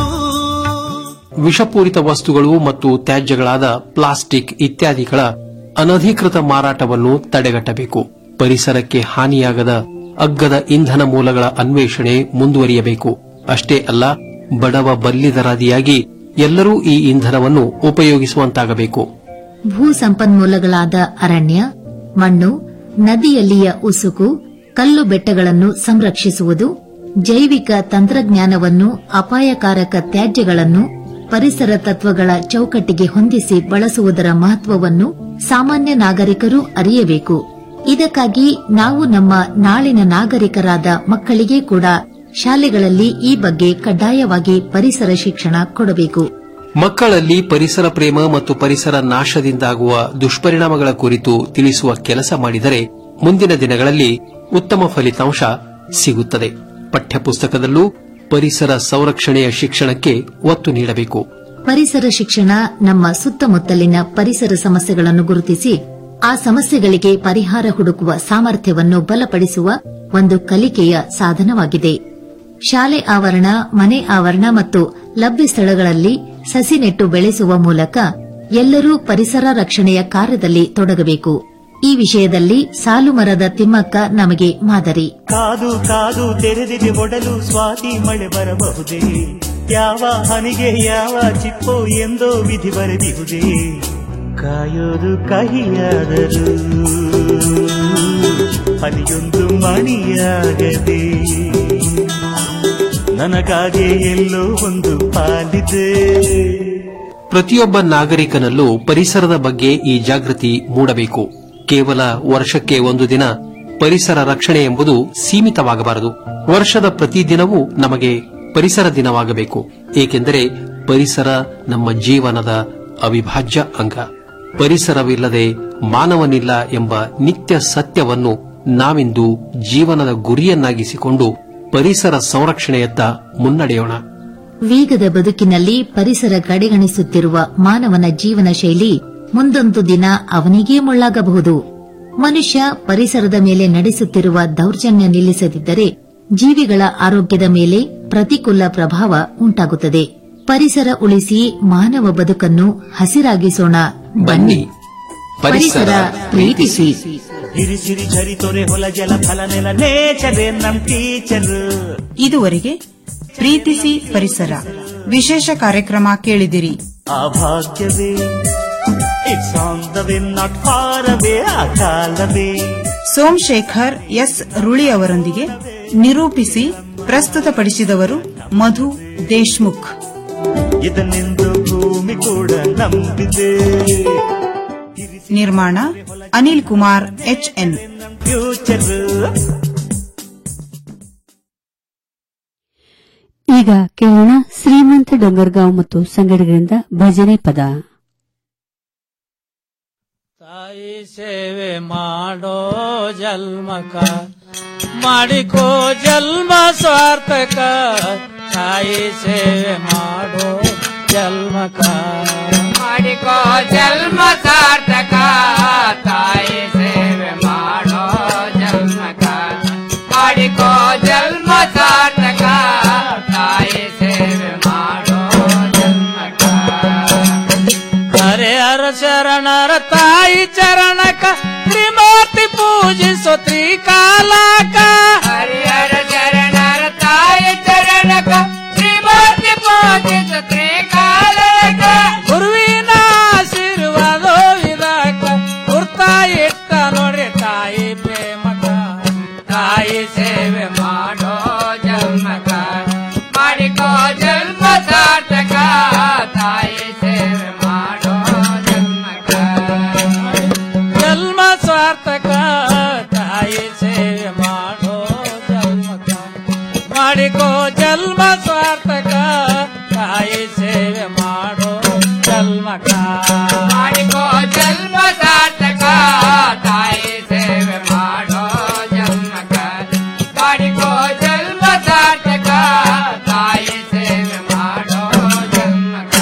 S14: ವಿಷಪೂರಿತ ವಸ್ತುಗಳು ಮತ್ತು ತ್ಯಾಜ್ಯಗಳಾದ ಪ್ಲಾಸ್ಟಿಕ್ ಇತ್ಯಾದಿಗಳ ಅನಧಿಕೃತ ಮಾರಾಟವನ್ನು ತಡೆಗಟ್ಟಬೇಕು ಪರಿಸರಕ್ಕೆ ಹಾನಿಯಾಗದ ಅಗ್ಗದ ಇಂಧನ ಮೂಲಗಳ ಅನ್ವೇಷಣೆ ಮುಂದುವರಿಯಬೇಕು ಅಷ್ಟೇ ಅಲ್ಲ ಬಡವ ಬಲ್ಲಿದರಾದಿಯಾಗಿ ಎಲ್ಲರೂ ಈ ಇಂಧನವನ್ನು ಉಪಯೋಗಿಸುವಂತಾಗಬೇಕು
S2: ಭೂ ಸಂಪನ್ಮೂಲಗಳಾದ ಅರಣ್ಯ ಮಣ್ಣು ನದಿಯಲ್ಲಿಯ ಉಸುಕು ಕಲ್ಲು ಬೆಟ್ಟಗಳನ್ನು ಸಂರಕ್ಷಿಸುವುದು ಜೈವಿಕ ತಂತ್ರಜ್ಞಾನವನ್ನು ಅಪಾಯಕಾರಕ ತ್ಯಾಜ್ಯಗಳನ್ನು ಪರಿಸರ ತತ್ವಗಳ ಚೌಕಟ್ಟಿಗೆ ಹೊಂದಿಸಿ ಬಳಸುವುದರ ಮಹತ್ವವನ್ನು ಸಾಮಾನ್ಯ ನಾಗರಿಕರು ಅರಿಯಬೇಕು ಇದಕ್ಕಾಗಿ ನಾವು ನಮ್ಮ ನಾಳಿನ ನಾಗರಿಕರಾದ ಮಕ್ಕಳಿಗೆ ಕೂಡ ಶಾಲೆಗಳಲ್ಲಿ ಈ ಬಗ್ಗೆ ಕಡ್ಡಾಯವಾಗಿ ಪರಿಸರ ಶಿಕ್ಷಣ ಕೊಡಬೇಕು
S14: ಮಕ್ಕಳಲ್ಲಿ ಪರಿಸರ ಪ್ರೇಮ ಮತ್ತು ಪರಿಸರ ನಾಶದಿಂದಾಗುವ ದುಷ್ಪರಿಣಾಮಗಳ ಕುರಿತು ತಿಳಿಸುವ ಕೆಲಸ ಮಾಡಿದರೆ ಮುಂದಿನ ದಿನಗಳಲ್ಲಿ ಉತ್ತಮ ಫಲಿತಾಂಶ ಸಿಗುತ್ತದೆ ಪಠ್ಯಪುಸ್ತಕದಲ್ಲೂ ಪರಿಸರ ಸಂರಕ್ಷಣೆಯ ಶಿಕ್ಷಣಕ್ಕೆ ಒತ್ತು ನೀಡಬೇಕು
S2: ಪರಿಸರ ಶಿಕ್ಷಣ ನಮ್ಮ ಸುತ್ತಮುತ್ತಲಿನ ಪರಿಸರ ಸಮಸ್ಯೆಗಳನ್ನು ಗುರುತಿಸಿ ಆ ಸಮಸ್ಯೆಗಳಿಗೆ ಪರಿಹಾರ ಹುಡುಕುವ ಸಾಮರ್ಥ್ಯವನ್ನು ಬಲಪಡಿಸುವ ಒಂದು ಕಲಿಕೆಯ ಸಾಧನವಾಗಿದೆ ಶಾಲೆ ಆವರಣ ಮನೆ ಆವರಣ ಮತ್ತು ಲಭ್ಯ ಸ್ಥಳಗಳಲ್ಲಿ ಸಸಿ ನೆಟ್ಟು ಬೆಳೆಸುವ ಮೂಲಕ ಎಲ್ಲರೂ ಪರಿಸರ ರಕ್ಷಣೆಯ ಕಾರ್ಯದಲ್ಲಿ ತೊಡಗಬೇಕು ಈ ವಿಷಯದಲ್ಲಿ ಸಾಲು ಮರದ ತಿಮ್ಮಕ್ಕ ನಮಗೆ ಮಾದರಿ
S21: ಕಾದು ಕಾದು ತೆರೆದಿದೆ ಒಡಲು ಸ್ವಾತಿ ಮಳೆ ಬರಬಹುದೇ ಯಾವ ಹನಿಗೆ ಯಾವ ಚಿಪ್ಪೋ ಎಂದೋ ವಿಧಿ ಬರೆದಿಹುದೇ ಕಾಯೋದು ಕಹಿಯಾದರು ಹನಿಯೊಂದು ಮಣಿಯಾಗದೆ ನನಗಾಗೆ ಎಲ್ಲೋ ಒಂದು ಪಾಲಿದೆ
S14: ಪ್ರತಿಯೊಬ್ಬ ನಾಗರಿಕನಲ್ಲೂ ಪರಿಸರದ ಬಗ್ಗೆ ಈ ಜಾಗೃತಿ ಮೂಡಬೇಕು ಕೇವಲ ವರ್ಷಕ್ಕೆ ಒಂದು ದಿನ ಪರಿಸರ ರಕ್ಷಣೆ ಎಂಬುದು ಸೀಮಿತವಾಗಬಾರದು ವರ್ಷದ ಪ್ರತಿ ದಿನವೂ ನಮಗೆ ಪರಿಸರ ದಿನವಾಗಬೇಕು ಏಕೆಂದರೆ ಪರಿಸರ ನಮ್ಮ ಜೀವನದ ಅವಿಭಾಜ್ಯ ಅಂಗ ಪರಿಸರವಿಲ್ಲದೆ ಮಾನವನಿಲ್ಲ ಎಂಬ ನಿತ್ಯ ಸತ್ಯವನ್ನು ನಾವಿಂದು ಜೀವನದ ಗುರಿಯನ್ನಾಗಿಸಿಕೊಂಡು ಪರಿಸರ ಸಂರಕ್ಷಣೆಯತ್ತ ಮುನ್ನಡೆಯೋಣ
S2: ವೇಗದ ಬದುಕಿನಲ್ಲಿ ಪರಿಸರ ಕಡೆಗಣಿಸುತ್ತಿರುವ ಮಾನವನ ಜೀವನ ಶೈಲಿ ಮುಂದೊಂದು ದಿನ ಅವನಿಗೇ ಮುಳ್ಳಾಗಬಹುದು ಮನುಷ್ಯ ಪರಿಸರದ ಮೇಲೆ ನಡೆಸುತ್ತಿರುವ ದೌರ್ಜನ್ಯ ನಿಲ್ಲಿಸದಿದ್ದರೆ ಜೀವಿಗಳ ಆರೋಗ್ಯದ ಮೇಲೆ ಪ್ರತಿಕೂಲ ಪ್ರಭಾವ ಉಂಟಾಗುತ್ತದೆ ಪರಿಸರ ಉಳಿಸಿ ಮಾನವ ಬದುಕನ್ನು ಹಸಿರಾಗಿಸೋಣ ಬನ್ನಿ ಪರಿಸರ ಪ್ರೀತಿಸಿ
S21: ಹಿರಿಸಿರಿ ಝರಿ ತೊರೆ ಹೊಲ ಜಲ ಫಲ ನೆಲ ನೇಚರೇ ನಮ್ ಟೀಚರ್
S20: ಇದುವರೆಗೆ ಪ್ರೀತಿಸಿ ಪರಿಸರ ವಿಶೇಷ ಕಾರ್ಯಕ್ರಮ ಕೇಳಿದಿರಿ
S21: ಆ ಭಾಗ್ಯವೇ it's on the way not far away ಆ ಕಾಲವೇ
S20: ಸೋಮಶೇಖರ್ ಎಸ್ ರುಳಿ ಅವರೊಂದಿಗೆ ನಿರೂಪಿಸಿ ಪ್ರಸ್ತುತಪಡಿಸಿದವರು ಮಧು ದೇಶ್ಮುಖ್
S21: ಇದನ್ನೆಂದು ಭೂಮಿ ಕೂಡ ನಂಬಿದೆ
S20: ನಿರ್ಮಾಣ ಅನಿಲ್ ಕುಮಾರ್ ಎಚ್ಎನ್
S21: ಫ್ಯೂಚರ್
S3: ಈಗ ಕೇಳೋಣ ಶ್ರೀಮಂತ ಡೊಂಗರ್ಗಾಂವ್ ಮತ್ತು ಸಂಗಡಿಗರಿಂದ ಭಜನೆ ಪದ
S4: ತಾಯಿ ಸೇವೆ ಮಾಡೋ ಜನ್ಮಕ ಮಾಡಿಕೋ ಜನ್ಮ ಸಾರ್ಥಕ ತಾಯಿ ಸೇವೆ ಮಾಡೋ ಜನ್ಮಕ
S23: ಮಾಡಿಕೋ ಜನ್ಮ ಸಾರ್ಥಕ ತಾಯಿ ಸೇವೆ ಮಾಡೋ ಜನ್ಮಕ ಮಾಡಿಕೋ ಜನ್ಮ ಸಾರ್ಥಕ ತಾಯಿ ಸೇವೆ ಮಾಡೋ ಜನ್ಮಕ
S4: ಹರೆ ಹರ ಶರಣರ ತಾಯಿ ಚರಣಕ ತ್ರಿಮೂರ್ತಿ ಪೂಜಿಸೋ ತ್ರಿಕಾಲಕ
S23: ಸೇವೆ ಮಾಡೋ ಜನ್ಮಕ
S4: ಜನ್ಮ ಸ್ವಾರ್ಥಕ ತಾಯಿ ಸೇವೆ ಮಾಡೋ ಜನ್ಮಕ ಮಾಡಿಕೋ ಜನ್ಮ ಸ್ವಾರ್ಥಕ ತಾಯಿ ಸೇವೆ ಮಾಡೋ ಜನ್ಮಕ
S23: ಮಾಡಿಕೋ ಜನ್ಮ ಸಾರ್ಥಕ ತಾಯಿ ಸೇವೆ ಮಾಡೋ ಜನ್ಮಕ ಮಾಡಿಕೋ ಜನ್ಮ ಸಾರ್ಥಕ ತಾಯಿ ಸೇವೆ ಮಾಡೋ ಜನ್ಮಕ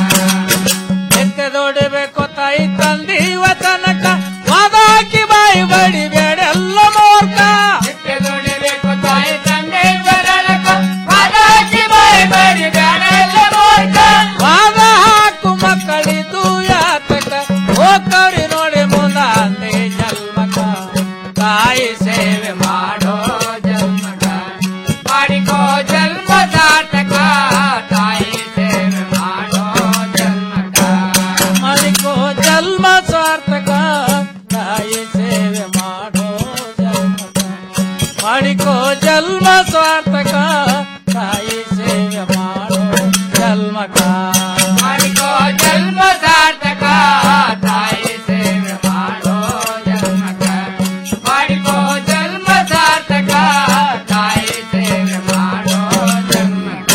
S4: ಎತ್ತೆದೊಡಿಬೇಕು ತಾಯಿ ತಂದೀವ ತನಕ ವಾದಾಕಿ ಬಾಯಿ ಬಡಿಬೇಡೆಲ್ಲ ಮೂರ್ಖ
S23: ದುಡಿಬೇಕು ತಾಯಿ ತಂದೆ ಬರಲಕ ಪದಾಕಿ ಬಾಯಿ ಬಡಿ ಬೇಡಲ್ಲ ಮೂರ್ಖ
S4: ವಾದ ಹಾಕು ಮಕ್ಕಳಿದು ಯಾತಕ ಹೋಗ್ತವ್ರಿ ನೋಡಿ ಮುಂದೆ ಜನ್ಮಕ
S23: ತಾಯಿ ಸೇವೆ ಮಾಡೋ ಜನ್ಮಕ ಮಾಡಿಕೋ ಜನ್ಮ ಸಾರ್ಥಕ ತಾಯಿ ಸೇವೆ ಮಾಡೋ ಜನ್ಮಕ
S4: ಮಾಡಿಕೋ ಜನ್ಮ ಸ್ವಾರ್ಥಕ ತಾಯಿ ಸೇವೆ ಮಾಡೋ ಜನ್ಮಕ ಮಾಡಿಕೋ ಜನ್ಮ ಸ್ವಾರ್ಥಕ ತಾಯಿ ಸೇವೆ ಮಾಡೋ ಜನ್ಮಕ
S23: ಮಾಡಿಕೋ ಜನ್ಮ ಸಾರ್ಥಕ ತಾಯಿ ಸೇವೆ ಮಾಡೋ ಜನ್ಮಕ ಮಾಡಿಕೋ ಜನ್ಮ ಸಾರ್ಥಕ ತಾಯಿ ಸೇವೆ ಮಾಡೋ ಜನ್ಮಕ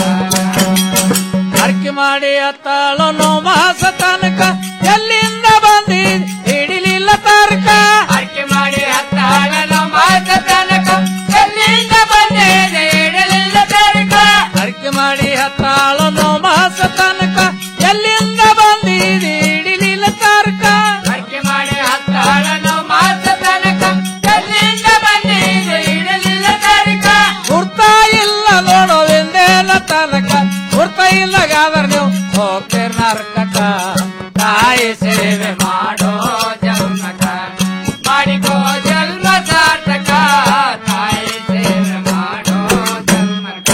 S4: ಅರ್ಕೆ ಮಾಡಿ ಅತ್ತಾಳು ನೋ ಮಾಸ ತನಕ ಎಲ್ಲಿಂದ ಬಂದಿ ಹಿಡಿಲಿಲ್ಲ ತರ್ಕ
S23: ಅರ್ಕೆ ಮಾಡಿ ಹತ್ತಾಳನ ಮಾಸ ತನಕ ಎಲ್ಲಿಂದ ಬಂದೇನೆ ಇಡಲಿಲ್ಲ ತನಕ
S4: ಅರ್ಕೆ ಮಾಡಿ ಹತ್ತಾಳು ನೋ ಮಾಸ ತನಕ ಎಲ್ಲಿಂದ ಬಂದಿದಿ ಹಿಡಿಲಿಲ್ಲ ತರ್ಕ
S23: ಅರ್ಕೆ ಮಾಡಿ ಹತ್ತಾಳನ ಮಾಸ ತನಕ ಎಲ್ಲಿಂದ ಬಂದೇನೆ ಇಡಲಿಲ್ಲ ತನಕ
S4: ಗುರ್ತ ಇಲ್ಲ ನೋಡೋವೆಂದೇನ ತನಕ ಗುರ್ತ ಇಲ್ಲಗಾದ್ರ ನೀವು ಹೋಗ್ತೀರ್ ನರ್ಕಕ
S23: ತಾಯಿ ಸೇವೆ ಮಾಡೋ ಜನ್ಮಕ ಮಾಡಿಕೋ ಜನ್ಮ ಸಾರ್ಥಕ ತಾಯಿ ಸೇವೆ ಮಾಡೋ ಜನ್ಮಕ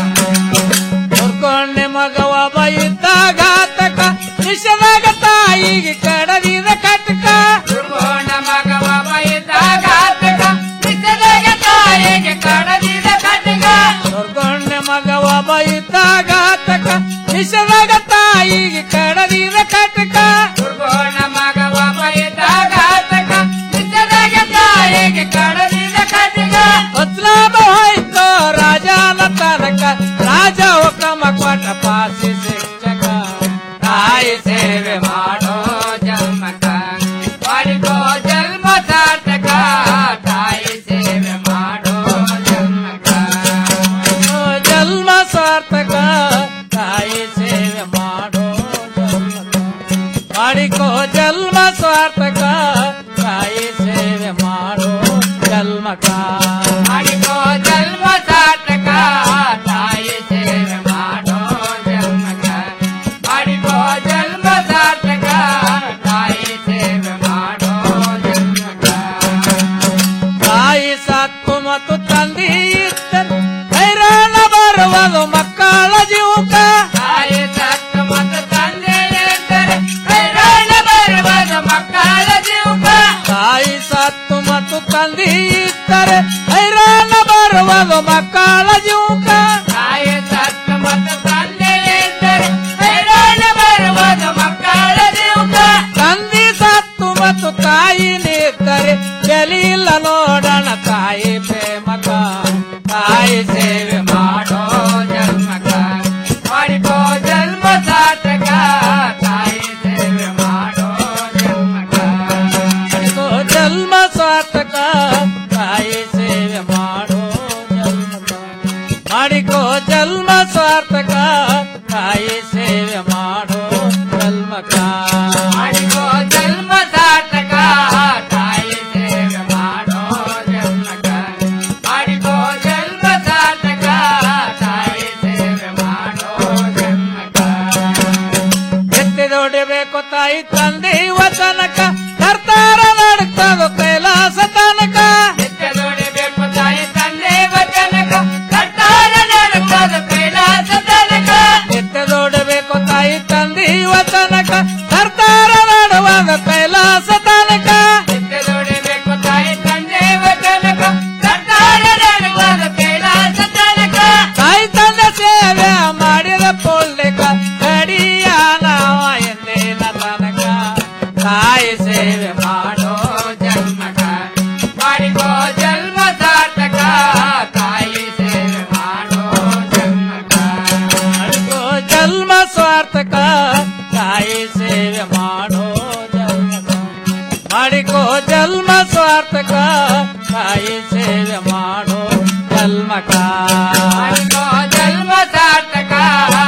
S4: ಹುರ್ಕೊಂಡೆ ಮಗವ ಬೈದ್ದಾಘಾತಕ ವಿಷದಾಗ ತಾಯಿಗೆ ಕಡದಿದ ಕಟಕ
S23: ದುರ್ಗೋಣ ಮಗವ ಬೈದಾಘಾತಕ ಬಿದ್ದದಾಗ ತಾಯಿಗೆ ಕಡದಿದ ಕಟಕ
S4: ಹುರ್ಕೊಂಡೆ ಮಗವ ಬೈದ್ದಾಘಾತಕ ವಿಷದಾಗ ತಾಯಿಗೆ ಕಡದಿದ ಕಟಕ
S23: ದುರ್ಗೋಣ ಮಗವ ಬೈದಾಘಾತಕ ಬಿದ್ದದಾಗ ತಾಯಿಗೆ ಕಡದಿದ ಕಟಕ
S4: ಬದ್ಲಾಮ ಹೋಯ್ತು ರಾಜನ ತನಕ ರಾಜ ಹುಕಮ ಕೊಟ್ಟ ಪಾಸಿ ಶಿಕ್ಷಕ
S23: ತಾಯಿ ಸೇವೆ ಮಾಡೋ ಜನ್ಮಕ ಮಾಡಿಕೋ ಜನ್ಮ ಸಾರ್ಥಕ ತಾಯಿ ಸೇವೆ ಮಾಡೋ ಜನ್ಮಕ
S4: ಜನ್ಮ ಸಾರ್ಥಕ ತಾಯಿ ಸೇವೆ ಮಾಡೋ ಜನ್ಮಕ ಮಾಡಿಕೋ ಜನ್ಮ ಸ್ವಾರ್ಥಕ ತಾಯಿ ಸೇವೆ ಮಾಡೋ ಜನ್ಮಕ
S23: ಮಾಡಿಕೋ ಜನ್ಮ ಸಾರ್ಥಕ ತಾಯಿ ಸೇವೆ ಮಾಡೋ ಜನ್ಮಕ ಮಾಡಿಕೋ ಜನ್ಮ ಸಾರ್ಥಕ ತಾಯಿ ಸೇವೆ ಮಾಡೋ ಜನ್ಮಕ
S4: ತಾಯಿ ಸತ್ತು ಮತ್ತು ತಂದೆ ಇದ್ದರು ಹೈರಾಣ ಬರುವುದು ಮಕ್ಕಳ ಜೀವಕ
S23: ತಾಯಿ ಸತ್ತು ಮತ್ತು ತಂದೆ ಎಂದರೆ ಹೈರಾಣ ಬರುವುದು ಮಕ್ಕಳ ಜೀವಕ
S4: ತಾಯಿ ಸತ್ತು ಮತ್ತು ತಂದೆ ಇದ್ದರೆ ಹೈರಾಣ ಬರುವುದು ಮಕ್ಕಳ ಜೀವಕ
S23: ತಾಯಿ ಸತ್ತು ಮತ್ತು ತಂದೆ ಎಂದರೆ ಹೈರಾಣ ಬರುವುದು ಮಕ್ಕಳ ಜೀವಕ
S4: ತಂದೆ ಸತ್ತು ಮತ್ತು ತಾಯಿ ನಿದ್ದರೆ ಬೆಲಿಲ್ಲ ನೋಡೋಣ ತಾಯಿ ಪ್ರೇಮಕ
S23: ತಾಯಿ ಸೇವೆ ಮಾಡೋ ಜನ್ಮಕ ಮಾಡಿಕೋ ಜನ್ಮ ಸಾರ್ಥಕ ತಾಯಿ ಸೇವೆ ಮಾಡೋ ಜನ್ಮಕ
S4: ಮಾಡಿಕೋ ಜನ್ಮ ಸಾರ್ಥಕ ತಾಯಿ ಸೇವೆ ಮಾಡೋ ಜನ್ಮಕ ಮಾಡಿಕೋ ಜನ್ಮ ಸಾರ್ಥಕ ತಾಯಿ ಸೇವೆ ಮಾಡೋ ಜನ್ಮಕ
S23: ಮಾಡಿಕೋ ಜನ್ಮ ಸಾರ್ಥಕ ತಾಯಿ ಸೇವೆ ಮಾಡೋ ಜನ್ಮಕ ಮಾಡಿಕೋ ಜನ್ಮ ಸಾರ್ಥಕ ತಾಯಿ ಸೇವೆ ಮಾಡೋ ಜನ್ಮಕ
S4: ಎತ್ತಿದೊಡಿಬೇಕು ತಾಯಿ ತಂದೆ ವಚನಕ ಕರ್ತಾರ ನಡ್ತದು ಕೈಲಾಸ ತನಕ
S23: ದುಡಿಬೇಕು ತಾಯಿ ತಂದೆ ವಚನಕ ಕರ್ತಾರ ನಡುತ್ತದೆ ಕೈಲಾಸ ತನಕ
S4: ಎತ್ತಿದೊಡಬೇಕು ತಾಯಿ ತಂದೆ ವಚನಕ ಕರ್ತಾರ ನಡುವಾಗ ಕೈಲಾಸ ತನಕ
S23: ದುಡಿಬೇಕು ತಾಯಿ ತಂದೆ ವಚನಕ ಕರ್ತಾರ ನಡುತ್ತದೆ ಕೈಲಾಸ ತನಕ
S4: ತಾಯಿ ತಂದೆ ಸೇವೆ ಮಾಡಿದ ಪುಳ್ಳಿಕ ಕಡಿಯ ನಾವ ಎಂದ
S23: ಜನ್ಮ ಸಾರ್ಥಕ ತಾಯಿ ಸೇವೆ ಮಾಡೋ ಜನ್ಮಕ
S4: ಮಾಡಿಕೋ ಜನ್ಮ ಸ್ವಾರ್ಥಕ ತಾಯಿ ಸೇವೆ ಮಾಡೋ ಜನ್ಮಕ ಮಾಡಿಕೋ ಜನ್ಮ ಸ್ವಾರ್ಥಕ ತಾಯಿ ಸೇವೆ